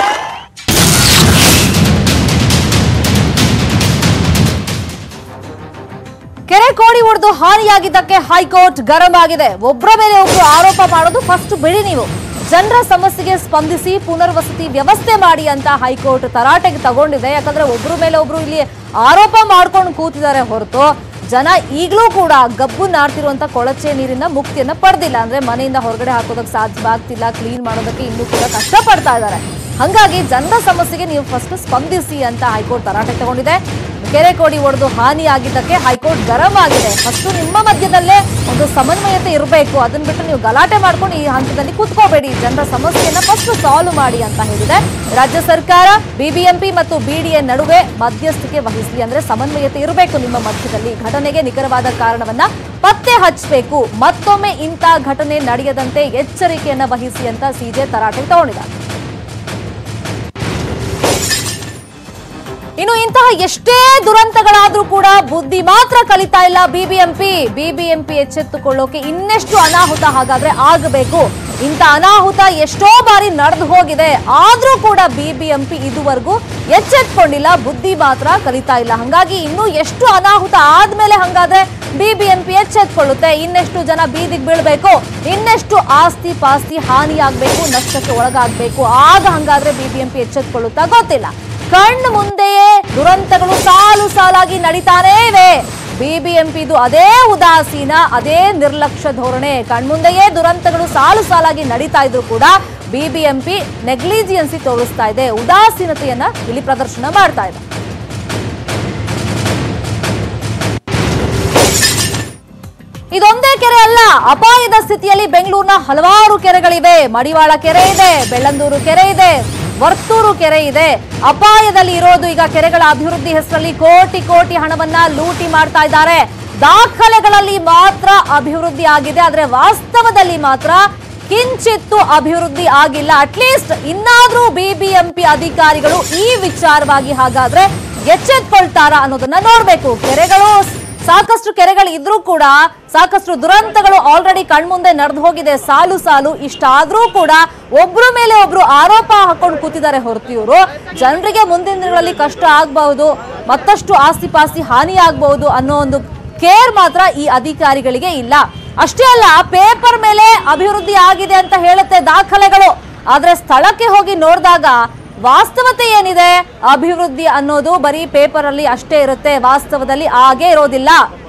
S1: ಕೆರೆ ಕೋಡಿ ಹೊಡೆದು ಹಾನಿಯಾಗಿದ್ದಕ್ಕೆ ಹೈಕೋರ್ಟ್ ಗರಂ ಆಗಿದೆ ಒಬ್ಬರ ಮೇಲೆ ಒಬ್ರು ಆರೋಪ ಮಾಡೋದು ಫಸ್ಟ್ ಬಿಡಿ ನೀವು ಜನರ ಸಮಸ್ಯೆಗೆ ಸ್ಪಂದಿಸಿ ಪುನರ್ವಸತಿ ವ್ಯವಸ್ಥೆ ಮಾಡಿ ಅಂತ ಹೈಕೋರ್ಟ್ ತರಾಟೆಗೆ ತಗೊಂಡಿದೆ ಯಾಕಂದ್ರೆ ಒಬ್ರ ಮೇಲೆ ಒಬ್ರು ಇಲ್ಲಿ ಆರೋಪ ಮಾಡ್ಕೊಂಡು ಕೂತಿದ್ದಾರೆ ಹೊರತು ಜನ ಈಗಲೂ ಕೂಡ ಗಬ್ಬು ನಾಡ್ತಿರುವಂತ ಕೊಳಚೆ ನೀರಿನ ಮುಕ್ತಿಯನ್ನ ಪಡೆದಿಲ್ಲ ಅಂದ್ರೆ ಮನೆಯಿಂದ ಹೊರಗಡೆ ಹಾಕೋದಕ್ಕೆ ಸಾಧ್ಯವಾಗ್ತಿಲ್ಲ ಕ್ಲೀನ್ ಮಾಡೋದಕ್ಕೆ ಇನ್ನೂ ಕೂಡ ಕಷ್ಟ ಪಡ್ತಾ ಇದ್ದಾರೆ ಹಂಗಾಗಿ ಜನರ ಸಮಸ್ಯೆಗೆ ನೀವು ಫಸ್ಟ್ ಸ್ಪಂದಿಸಿ ಅಂತ ಹೈಕೋರ್ಟ್ ತರಾಟೆ ತಗೊಂಡಿದೆ ಕೆರೆ ಕೋಡಿ ಒಡೆದು ಹಾನಿಯಾಗಿದ್ದಕ್ಕೆ ಹೈಕೋರ್ಟ್ ಗರಂ ಆಗಿದೆ ಫಸ್ಟ್ ನಿಮ್ಮ ಮಧ್ಯದಲ್ಲೇ ಒಂದು ಸಮನ್ವಯತೆ ಇರಬೇಕು ಅದನ್ನ ಬಿಟ್ಟು ನೀವು ಗಲಾಟೆ ಮಾಡ್ಕೊಂಡು ಈ ಹಂತದಲ್ಲಿ ಕೂತ್ಕೋಬೇಡಿ ಜನರ ಸಮಸ್ಯೆಯನ್ನ ಫಸ್ಟ್ ಸಾಲ್ವ್ ಮಾಡಿ ಅಂತ ಹೇಳಿದೆ ರಾಜ್ಯ ಸರ್ಕಾರ ಬಿಬಿಎಂಪಿ ಮತ್ತು ಬಿಡಿಎ ನಡುವೆ ಮಧ್ಯಸ್ಥಿಕೆ ವಹಿಸಲಿ ಅಂದ್ರೆ ಸಮನ್ವಯತೆ ಇರಬೇಕು ನಿಮ್ಮ ಮಧ್ಯದಲ್ಲಿ ಘಟನೆಗೆ ನಿಖರವಾದ ಕಾರಣವನ್ನ ಪತ್ತೆ ಹಚ್ಚಬೇಕು ಮತ್ತೊಮ್ಮೆ ಇಂಥ ಘಟನೆ ನಡೆಯದಂತೆ ಎಚ್ಚರಿಕೆಯನ್ನ ವಹಿಸಿ ಅಂತ ಸಿಜೆ ತರಾಟೆಗೆ ತಗೊಂಡಿದ್ದಾರೆ ಇನ್ನು ಇಂತಹ ಎಷ್ಟೇ ದುರಂತಗಳಾದ್ರೂ ಕೂಡ ಬುದ್ಧಿ ಮಾತ್ರ ಕಲಿತಾ ಇಲ್ಲ ಬಿಬಿಎಂಪಿ ಬಿಬಿಎಂಪಿ ಎಚ್ಚೆತ್ತುಕೊಳ್ಳೋಕೆ ಇನ್ನೆಷ್ಟು ಅನಾಹುತ ಹಾಗಾದ್ರೆ ಆಗಬೇಕು ಇಂಥ ಅನಾಹುತ ಎಷ್ಟೋ ಬಾರಿ ನಡೆದು ಹೋಗಿದೆ ಆದ್ರೂ ಕೂಡ ಬಿಬಿಎಂಪಿ ಇದುವರೆಗೂ ಎಚ್ಚೆತ್ಕೊಂಡಿಲ್ಲ ಬುದ್ಧಿ ಮಾತ್ರ ಕಲಿತಾ ಇಲ್ಲ ಹಂಗಾಗಿ ಇನ್ನೂ ಎಷ್ಟು ಅನಾಹುತ ಆದ್ಮೇಲೆ ಹಂಗಾದ್ರೆ ಬಿಬಿಎಂಪಿ ಎಚ್ಚೆತ್ಕೊಳ್ಳುತ್ತೆ ಇನ್ನೆಷ್ಟು ಜನ ಬೀದಿಗೆ ಬೀಳ್ಬೇಕು ಇನ್ನೆಷ್ಟು ಆಸ್ತಿ ಪಾಸ್ತಿ ಹಾನಿಯಾಗಬೇಕು ನಷ್ಟಕ್ಕೆ ಒಳಗಾಗಬೇಕು ಆಗ ಹಂಗಾದ್ರೆ ಬಿಬಿಎಂಪಿ ಎಚ್ಚೆತ್ಕೊಳ್ಳುತ್ತಾ ಗೊತ್ತಿಲ್ಲ ಕಣ್ಣು ಮುಂದೆಯೇ ದುರಂತಗಳು ಸಾಲು ಸಾಲಾಗಿ ನಡೀತಾನೇ ಇವೆ ಬಿಬಿಎಂಪಿದು ಅದೇ ಉದಾಸೀನ ಅದೇ ನಿರ್ಲಕ್ಷ್ಯ ಧೋರಣೆ ಕಣ್ಮುಂದೆಯೇ ದುರಂತಗಳು ಸಾಲು ಸಾಲಾಗಿ ನಡೀತಾ ಇದ್ರು ಕೂಡ ಬಿಬಿಎಂಪಿ ನೆಗ್ಲಿಜಿಯನ್ಸಿ ತೋರಿಸ್ತಾ ಇದೆ ಉದಾಸೀನತೆಯನ್ನ ಇಲ್ಲಿ ಪ್ರದರ್ಶನ ಮಾಡ್ತಾ ಇದೆ ಇದೊಂದೇ ಕೆರೆ ಅಲ್ಲ ಅಪಾಯದ ಸ್ಥಿತಿಯಲ್ಲಿ ಬೆಂಗಳೂರಿನ ಹಲವಾರು ಕೆರೆಗಳಿವೆ ಮಡಿವಾಳ ಕೆರೆ ಇದೆ ಬೆಳ್ಳಂದೂರು ಕೆರೆ ಇದೆ ವರ್ತೂರು ಕೆರೆ ಇದೆ ಅಪಾಯದಲ್ಲಿ ಇರೋದು ಈಗ ಕೆರೆಗಳ ಅಭಿವೃದ್ಧಿ ಹೆಸರಲ್ಲಿ ಕೋಟಿ ಕೋಟಿ ಹಣವನ್ನ ಲೂಟಿ ಮಾಡ್ತಾ ಇದ್ದಾರೆ ದಾಖಲೆಗಳಲ್ಲಿ ಮಾತ್ರ ಅಭಿವೃದ್ಧಿ ಆಗಿದೆ ಆದ್ರೆ ವಾಸ್ತವದಲ್ಲಿ ಮಾತ್ರ ಕಿಂಚಿತ್ತು ಅಭಿವೃದ್ಧಿ ಆಗಿಲ್ಲ ಅಟ್ಲೀಸ್ಟ್ ಇನ್ನಾದ್ರೂ ಬಿಬಿಎಂಪಿ ಅಧಿಕಾರಿಗಳು ಈ ವಿಚಾರವಾಗಿ ಹಾಗಾದ್ರೆ ಎಚ್ಚೆತ್ಕೊಳ್ತಾರಾ ಅನ್ನೋದನ್ನ ನೋಡ್ಬೇಕು ಕೆರೆಗಳು ಸಾಕಷ್ಟು ಕೆರೆಗಳು ಇದ್ರೂ ಕೂಡ ಸಾಕಷ್ಟು ದುರಂತಗಳು ಆಲ್ರೆಡಿ ಕಣ್ಮುಂದೆ ನಡೆದು ಹೋಗಿದೆ ಸಾಲು ಸಾಲು ಇಷ್ಟಾದ್ರೂ ಕೂಡ ಒಬ್ರ ಮೇಲೆ ಒಬ್ರು ಆರೋಪ ಹಾಕೊಂಡು ಕೂತಿದ್ದಾರೆ ಹೊರತು ಇವರು ಜನರಿಗೆ ಮುಂದಿನ ದಿನಗಳಲ್ಲಿ ಕಷ್ಟ ಆಗಬಹುದು ಮತ್ತಷ್ಟು ಆಸ್ತಿ ಪಾಸ್ತಿ ಹಾನಿ ಆಗಬಹುದು ಅನ್ನೋ ಒಂದು ಕೇರ್ ಮಾತ್ರ ಈ ಅಧಿಕಾರಿಗಳಿಗೆ ಇಲ್ಲ ಅಷ್ಟೇ ಅಲ್ಲ ಪೇಪರ್ ಮೇಲೆ ಅಭಿವೃದ್ಧಿ ಆಗಿದೆ ಅಂತ ಹೇಳುತ್ತೆ ದಾಖಲೆಗಳು ಆದ್ರೆ ಸ್ಥಳಕ್ಕೆ ಹೋಗಿ ನೋಡಿದಾಗ ವಾಸ್ತವತೆ ಏನಿದೆ ಅಭಿವೃದ್ಧಿ ಅನ್ನೋದು ಬರೀ ಪೇಪರ್ ಅಲ್ಲಿ ಅಷ್ಟೇ ಇರುತ್ತೆ ವಾಸ್ತವದಲ್ಲಿ ಹಾಗೆ ಇರೋದಿಲ್ಲ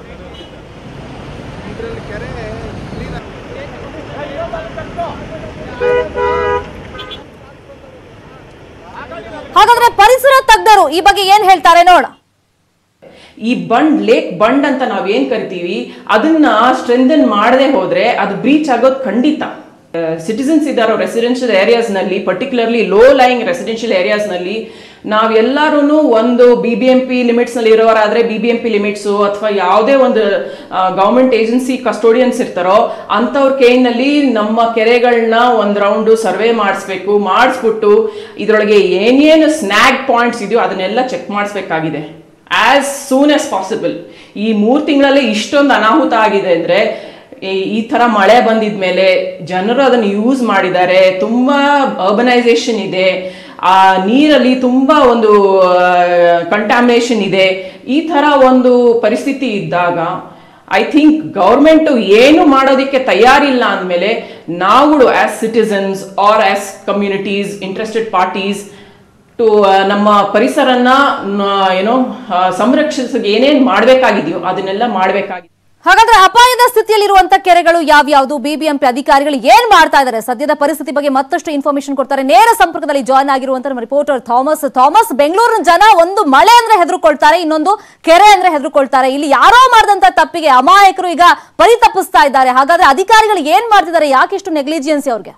S1: ಹಾಗಾದ್ರೆ ಪರಿಸರ ತಜ್ಞರು ಈ ಬಗ್ಗೆ ಏನ್ ಹೇಳ್ತಾರೆ ನೋಡ
S11: ಈ ಬಂಡ್ ಲೇಕ್ ಬಂಡ್ ಅಂತ ನಾವೇನ್ ಕರಿತೀವಿ ಅದನ್ನ ಸ್ಟ್ರೆಂಥನ್ ಮಾಡದೆ ಹೋದ್ರೆ ಅದು ಬ್ರೀಚ್ ಆಗೋದು ಖಂಡಿತ ಸಿಟಿಸನ್ಸ್ ಇದ್ದಾರೋ ರೆಸಿಡೆನ್ಷಿಯಲ್ ಏರಿಯಾಸ್ ನಲ್ಲಿ particularly low lying residential areas ನಲ್ಲಿ ನಾವೆಲ್ಲರೂ ಒಂದು B B M P limits ನಲ್ಲಿ ಇರೋರಾದ್ರೆ B B M P limits ಅಥವಾ ಯಾವುದೇ ಒಂದು ಗೌರ್ಮೆಂಟ್ ಏಜೆನ್ಸಿ ಕಸ್ಟೋಡಿಯನ್ಸ್ ಇರ್ತಾರೋ ಅಂಥವ್ರ ಕೈನಲ್ಲಿ ನಮ್ಮ ಕೆರೆಗಳನ್ನ ಒಂದು ರೌಂಡು ಸರ್ವೆ ಮಾಡಿಸ್ಬೇಕು ಮಾಡಿಸ್ಬಿಟ್ಟು ಇದರೊಳಗೆ ಏನೇನು ಸ್ನ್ಯಾಗ್ ಪಾಯಿಂಟ್ಸ್ ಇದೆಯೋ ಅದನ್ನೆಲ್ಲ ಚೆಕ್ ಮಾಡಿಸ್ಬೇಕಾಗಿದೆ ಆಸ್ ಸೂನ್ ಆಸ್ ಪಾಸಿಬಲ್ ಈ ಮೂರು ತಿಂಗಳಲ್ಲೇ ಇಷ್ಟೊಂದು ಅನಾಹುತ ಆಗಿದೆ ಅಂದರೆ ಈ ಥರ ಮಳೆ ಬಂದಿದ್ಮೇಲೆ ಜನರು ಅದನ್ನು ಯೂಸ್ ಮಾಡಿದ್ದಾರೆ ತುಂಬ ಅರ್ಬನೈಸೇಷನ್ ಇದೆ ಆ ನೀರಲ್ಲಿ ತುಂಬ ಒಂದು ಕಂಟಾಮಿನೇಷನ್ ಇದೆ ಈ ಥರ ಒಂದು ಪರಿಸ್ಥಿತಿ ಇದ್ದಾಗ ಐ ಥಿಂಕ್ ಗೌರ್ಮೆಂಟ್ ಏನು ಮಾಡೋದಕ್ಕೆ ತಯಾರಿಲ್ಲ ಅಂದಮೇಲೆ ನಾವುಗಳು as citizens or as communities interested parties to ನಮ್ಮ ಪರಿಸರನ ನ- ಏನೋ ಸಂರಕ್ಷಿಸಕ್ಕೆ ಏನೇನ್ ಮಾಡ್ಬೇಕಾಗಿದೆಯೋ ಅದನ್ನೆಲ್ಲ ಮಾಡ್ಬೇಕಾಗಿದೆ
S1: ಹಾಗಾದ್ರೆ ಅಪಾಯದ ಸ್ಥಿತಿಯಲ್ಲಿರುವಂತ ಕೆರೆಗಳು ಯಾವ್ಯಾವುದು ಬಿಬಿಎಂಪಿ ಅಧಿಕಾರಿಗಳು ಏನ್ ಮಾಡ್ತಾ ಇದ್ದಾರೆ ಸದ್ಯದ ಪರಿಸ್ಥಿತಿ ಬಗ್ಗೆ ಮತ್ತಷ್ಟು ಇನ್ಫಾರ್ಮೇಶನ್ ಕೊಡ್ತಾರೆ ನೇರ ಸಂಪರ್ಕದಲ್ಲಿ ಜಾಯ್ನ್ ಆಗಿರುವಂತ ನಮ್ಮ ರಿಪೋರ್ಟರ್ ಥಾಮಸ್ ಥಾಮಸ್ ಬೆಂಗಳೂರಿನ ಜನ ಒಂದು ಮಳೆ ಅಂದ್ರೆ ಹೆದರ್ಕೊಳ್ತಾರೆ ಇನ್ನೊಂದು ಕೆರೆ ಅಂದ್ರೆ ಹೆದರ್ಕೊಳ್ತಾರೆ ಇಲ್ಲಿ ಯಾರೋ ಮಾಡಿದಂತ ತಪ್ಪಿಗೆ ಅಮಾಯಕರು ಈಗ ಪರಿತಪ್ಪಿಸ್ತಾ ಇದ್ದಾರೆ ಹಾಗಾದ್ರೆ ಅಧಿಕಾರಿಗಳು ಏನ್ ಮಾಡ್ತಿದ್ದಾರೆ ಯಾಕಿಷ್ಟು ನೆಗ್ಲಿಜಿಯನ್ಸಿ ಅವ್ರಿಗೆ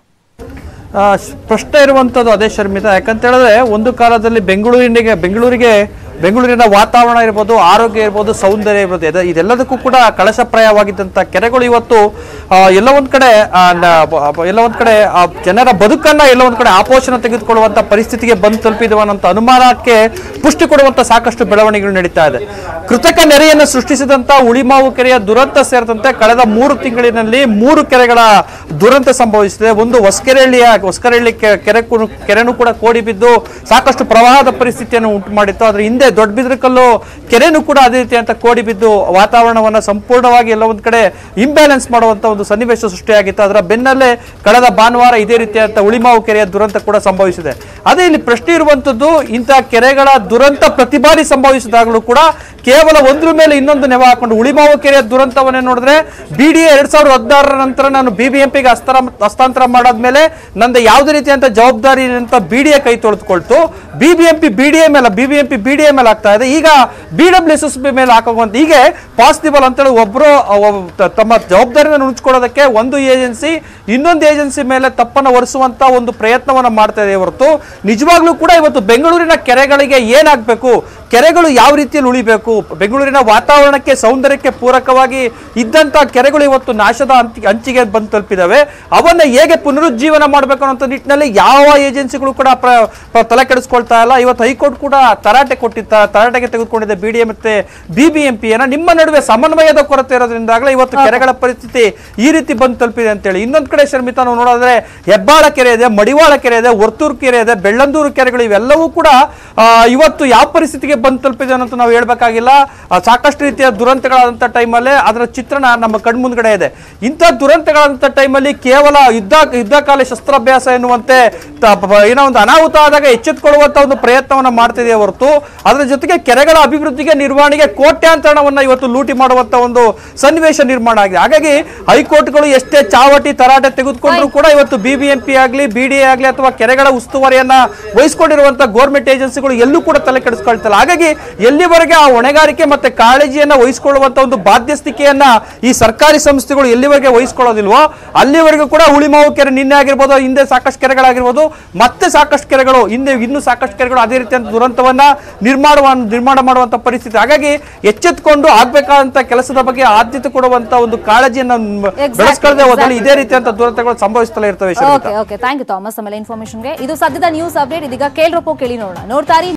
S12: ಆ, ಶ್- ಪ್ರಶ್ನೆ ಇರುವಂಥದ್ದು ಅದೇ ಶರ್ಮಿತಾ ಯಾಕಂತ ಹೇಳಿದ್ರೆ ಒಂದು ಕಾಲದಲ್ಲಿ ಬೆಂಗಳೂರಿನಿಗೆ ಬೆಂಗಳೂರಿಗೆ ಬೆಂಗಳೂರಿನ ವಾತಾವರಣ ಇರ್ಬೋದು ಆರೋಗ್ಯ ಇರ್ಬೋದು ಸೌಂದರ್ಯ ಇರ್ಬೋದು ಎದ- ಇದೆಲ್ಲದಕ್ಕೂ ಕೂಡ ಕಳಶಪ್ರಾಯವಾಗಿದ್ದಂಥ ಕೆರೆಗಳು ಇವತ್ತು ಆ, ಎಲ್ಲ ಒಂದ್ ಕಡೆ ಆ, ನ- ಬ- ಎಲ್ಲ ಒಂದ್ ಕಡೆ ಆ ಜನರ ಬದುಕನ್ನ ಎಲ್ಲ ಒಂದ್ ಕಡೆ ಆಪೋಷಣ ತೆಗೆದುಕೊಳ್ಳುವಂತ ಪರಿಸ್ಥಿತಿಗೆ ಬಂದು ತಲುಪಿದವ ಅನ್ನೋ ಅನುಮಾನಕ್ಕೆ ಪುಷ್ಟಿ ಕೊಡುವಂತ ಸಾಕಷ್ಟು ಬೆಳವಣಿಗೆಗಳು ನಡೀತಾ ಇದೆ ಕೃತಕ ನೆರೆಯನ್ನು ಸೃಷ್ಟಿಸಿದಂತ ಉಳಿಮಾವು ಕೆರೆಯ ದುರಂತ ಸೇರಿದಂತೆ ಕಳೆದ ಮೂರು ತಿಂಗಳಿನಲ್ಲಿ ಮೂರು ಕೆರೆಗಳ ದುರಂತ ಸಂಭವಿಸಿದೆ ಒಂದು ಹೊಸಕೆರೆಹಳ್ಳಿಯ ಹೊಸಕೆರೆಹಳ್ಳಿ ಕೆ- ಕೆರೆ ಕು- ಕೆರೆನೂ ಕೂಡ ಕೋಡಿ ಬಿದ್ದು ಸಾಕಷ್ಟು ಪ್ರವಾಹದ ಪರಿಸ್ಥಿತಿಯನ್ನು ಉಂಟು ಮಾಡಿತ್ತು ಅದ್ರ ಹಿಂದೆ ದೊಡ್ಡಬಿದ್ರಕಲ್ಲು ಕೆರೆನೂ ಕೂಡ ಅದೇ ರೀತಿ ಅಂತ ಕೋಡಿ ಬಿದ್ದು ವಾತಾವರಣವನ್ನ ಸಂಪೂರ್ಣವಾಗಿ ಎಲ್ಲ ಒಂದ್ ಕಡೆ ಇಂಬ್ಯಾಲೆನ್ಸ್ ಮಾಡುವಂತ ಒಂದು ಸನ್ನಿವೇಶ ಸೃಷ್ಟಿಯಾಗಿತ್ತು ಅದರ ಬೆನ್ನಲ್ಲೇ ಕಳೆದ ಭಾನುವಾರ ಇದೇ ರೀತಿಯಾದಂಥ ಉಳಿಮಾವು ಕೆರೆಯ ದುರಂತ ಕೂಡ ಸಂಭವಿಸಿದೆ ಅದೇ ಇಲ್ಲಿ ಪ್ರಶ್ನೆ ಇರುವಂತದ್ದು ಇಂತಹ ಕೆರೆಗಳ ದುರಂತ ಪ್ರತಿ ಬಾರಿ ಸಂಭವಿಸಿದಾಗಲೂ ಕೂಡ ಕೇವಲ ಒಂದ್ರ ಮೇಲೆ ಇನ್ನೊಂದು ನೆವ ಹಾಕೊಂಡು ಉಳಿಮಾವು ಕೆರೆಯ ದುರಂತವನ್ನೇ ನೋಡಿದ್ರೆ ಬಿಡಿಎ ಎರಡ್ ಸಾವಿರದ ಹದಿನಾರರ ನಂತರ ನಾನು ಬಿಬಿಎಂಪಿಗೆ ಹಸ್ತಾರ ಹಸ್ತಾಂತರ ಮಾಡಾದ್ಮೇಲೆ ನಂದು ಯಾವುದೇ ರೀತಿಯಂತ ಜವಾಬ್ದಾರಿ ಅಂತ ಬಿಡಿಎ ಕೈ ತೊಳೆದುಕೊಳ್ತು ಬಿಬಿಎಂಪಿ ಬಿಡಿಎ ಮೇಲೆ ಬಿಬಿಎಂಪಿ ಬಿಡಿಎ ಮೇಲೆ ಆಗ್ತಾ ಇದೆ ಈಗ B W S S B ಮೇಲೆ ಹಾಕೋಂತ ಹೀಗೆ ಪಾಸಿಬಲ್ ಅಂತೇಳಿ ಒಬ್ಬರು ತಮ್ಮ ಜವಾಬ್ದಾರಿನ ನುಣುಚ್ಕೊಳ್ಳೋದಕ್ಕೆ ಒಂದು ಏಜೆನ್ಸಿ ಇನ್ನೊಂದು ಏಜೆನ್ಸಿ ಮೇಲೆ ತಪ್ಪನ್ನು ಹೊರಿಸುವಂತ ಒಂದು ಪ್ರಯತ್ನವನ್ನ ಮಾಡ್ತಾ ಇದೆ ಹೊರತು ನಿಜವಾಗ್ಲೂ ಕೂಡ ಇವತ್ತು ಬೆಂಗಳೂರಿನ ಕೆರೆಗಳಿಗೆ ಏನಾಗಬೇಕು ಕೆರೆಗಳು ಯಾವ ರೀತಿಯಲ್ಲಿ ಉಳಿಬೇಕು ಬೆಂಗಳೂರಿನ ವಾತಾವರಣಕ್ಕೆ ಸೌಂದರ್ಯಕ್ಕೆ ಪೂರಕವಾಗಿ ಇದ್ದಂತ ಕೆರೆಗಳು ಇವತ್ತು ನಾಶದ ಅಂತಿ ಅಂಚಿಗೆ ಬಂದು ತಲುಪಿದಾವೆ ಅವನ್ನ ಹೇಗೆ ಪುನರುಜ್ಜೀವನ ಮಾಡಬೇಕು ಅನ್ನೋ ನಿಟ್ಟಿನಲ್ಲಿ ಯಾವ ಏಜೆನ್ಸಿಗಳು ಕೂಡ ಪ್ರ- ಪ್ರ- ತಲೆ ಕೆಡಿಸ್ಕೊಳ್ತಾ ಇಲ್ಲ ಇವತ್ತು ಹೈಕೋರ್ಟ್ ಕೂಡ ತರಾಟೆ ಕೊಟ್ಟಿತ್ತ ತರಾಟೆಗೆ ತೆಗೆದುಕೊಂಡಿದೆ ಬಿ ಡಿ ಎ ಮತ್ತೆ ಬಿಬಿಎಂಪಿಯನ್ನ ನಿಮ್ಮ ನಡುವೆ ಸಮನ್ವಯದ ಕೊರತೆ ಇರೋದ್ರಿಂದಾಗಲೇ ಇವತ್ತು ಕೆರೆಗಳ ಪರಿಸ್ಥಿತಿ ಈ ರೀತಿ ಬಂದು ತಲುಪಿದೆ ಅಂತೇಳಿ ಇನ್ನೊಂದ್ ಕಡೆ ಶರ್ಮಿತಾ ನಾವು ನೋಡೋದ್ರೆ ಹೆಬ್ಬಾಳ ಕೆರೆ ಇದೆ ಮಡಿವಾಳ ಕೆರೆ ಇದೆ ವರ್ತೂರು ಕೆರೆ ಇದೆ ಬೆಳ್ಳಂದೂರು ಕೆರೆಗಳು ಇವೆಲ್ಲವೂ ಕೂಡ ಆ, ಇವತ್ತು ಯಾವ ಪರಿಸ್ಥಿತಿಗೆ ಬಂದು ತಲುಪಿದೆ ಅನ್ನೋದು ನಾವು ಹೇಳ್ಬೇಕಾಗಿಲ್ಲ ಆ, ಸಾಕಷ್ಟು ರೀತಿಯ ದುರಂತಗಳಾದಂಥ ಟೈಮಲ್ಲೇ ಅದರ ಚಿತ್ರಣ ನಮ್ಮ ಕಣ್ಮುಂದ್ಗಡೆ ಇದೆ ಇಂಥ ದುರಂತಗಳಾದಂಥ ಟೈಮಲ್ಲಿ ಕೇವಲ ಯುದ್ಧ ಯುದ್ಧಕಾಲ ಶಸ್ತ್ರಾಭ್ಯಾಸ ಎನ್ನುವಂತೆ ತ- ಪ- ಏನೋ ಒಂದು ಅನಾಹುತ ಆದಾಗ ಎಚ್ಚೆತ್ತುಕೊಳ್ಳುವಂತ ಒಂದು ಪ್ರಯತ್ನವನ್ನ ಮಾಡ್ತಿದೆ ಹೊರತು ಅದರ ಜೊತೆಗೆ ಕೆರೆಗಳ ಅಭಿವೃದ್ಧಿಗೆ ನಿರ್ವಹಣೆಗೆ ಕೋಟ್ಯಾಂತರ ಹಣವನ್ನ ಇವತ್ತು ಲೂಟಿ ಮಾಡುವಂತ ಒಂದು ಸನ್ನಿವೇಶ ನಿರ್ಮಾಣ ಆಗಿದೆ ಹಾಗಾಗಿ ಹೈಕೋರ್ಟ್ಗಳು ಎಷ್ಟೇ ಚಾವಟಿ ತರಾಟೆ ತೆಗೆದುಕೊಂಡ್ರು ಕೂಡ ಇವತ್ತು ಬಿಬಿಎಂಪಿ ಆಗಲಿ ಬಿಡಿಎ ಆಗಲಿ ಅಥವಾ ಕೆರೆಗಳ ಉಸ್ತುವಾರಿಯನ್ನ ವಹಿಸಿಕೊಂಡಿರುವಂತ ಗೌರ್ಮೆಂಟ್ ಏಜೆನ್ಸಿಗಳು ಎಲ್ಲೂ ಕೂಡ ತಲೆ ಕೆಡಿಸ್ಕೊಳ್ತಿಲ್ಲ ಹಾಗಾಗಿ ಎಲ್ಲಿವರೆಗೆ ಆ ಹೊಣೆಗಾರಿಕೆ ಮತ್ತೆ ಕಾಳಜಿಯನ್ನ ವಹಿಸಿಕೊಳ್ಳುವಂತ ಒಂದು ಬಾಧ್ಯಸ್ಥಿಕೆಯನ್ನ ಈ ಸರ್ಕಾರಿ ಸಂಸ್ಥೆಗಳು ಎಲ್ಲಿವರೆಗೆ ವಹಿಸ್ಕೊಳ್ಳೋದಿಲ್ವೋ ಅಲ್ಲಿವರೆಗೂ ಕೂಡ ಉಳಿಮಾವು ಕೆರೆ ನಿನ್ನೆ ಆಗಿರ್ಬೋದು ಹಿಂದೆ ಸಾಕಷ್ಟು ಕೆರೆಗಳಾಗಿರ್ಬೋದು ಮತ್ತೆ ಸಾಕಷ್ಟು ಕೆರೆಗಳು ಹಿಂದೆ ಇನ್ನೂ ಸಾಕಷ್ಟು ಕೆರೆಗಳು ಅದೇ ರೀತಿಯಂತ ದುರಂತವನ್ನ ನಿರ್ಮಾಣ ನಿರ್ಮಾಣ ಮಾಡುವಂತ ಪರಿಸ್ಥಿತಿ ಹಾಗಾಗಿ ಎಚ್ಚೆತ್ಕೊಂಡು ಆಗ್ಬೇಕಾದಂತ ಕೆಲಸದ ಬಗ್ಗೆ ಆದ್ಯತೆ ಕೊಡುವಂತ ಒಂದು ಕಾಳಜಿಯನ್ನ ಬೆಳೆಸ್ಕೊಳ್ಳದೆ ಹೋದಲ್ಲಿ ಇದೇ ರೀತಿಯಂತ ದುರಂತಗಳು ಸಂಭವಿಸ್ತಲೇ ಇರ್ತವೆ Sharmita.
S1: Okay okay thank you Thomas ಆಮೇಲೆ ಇನ್ಫಾರ್ಮೇಶನ್ಗೆ ಇದು ಸದ್ಯದ ನ್ಯೂಸ್ ಅಪ್ಡೇಟ್ ಇದೀಗ ಕೇಳ್ರಪ್ಪೋ ಕೇಳಿ ನೋಡೋಣ ನೋಡ್ತಾರಿ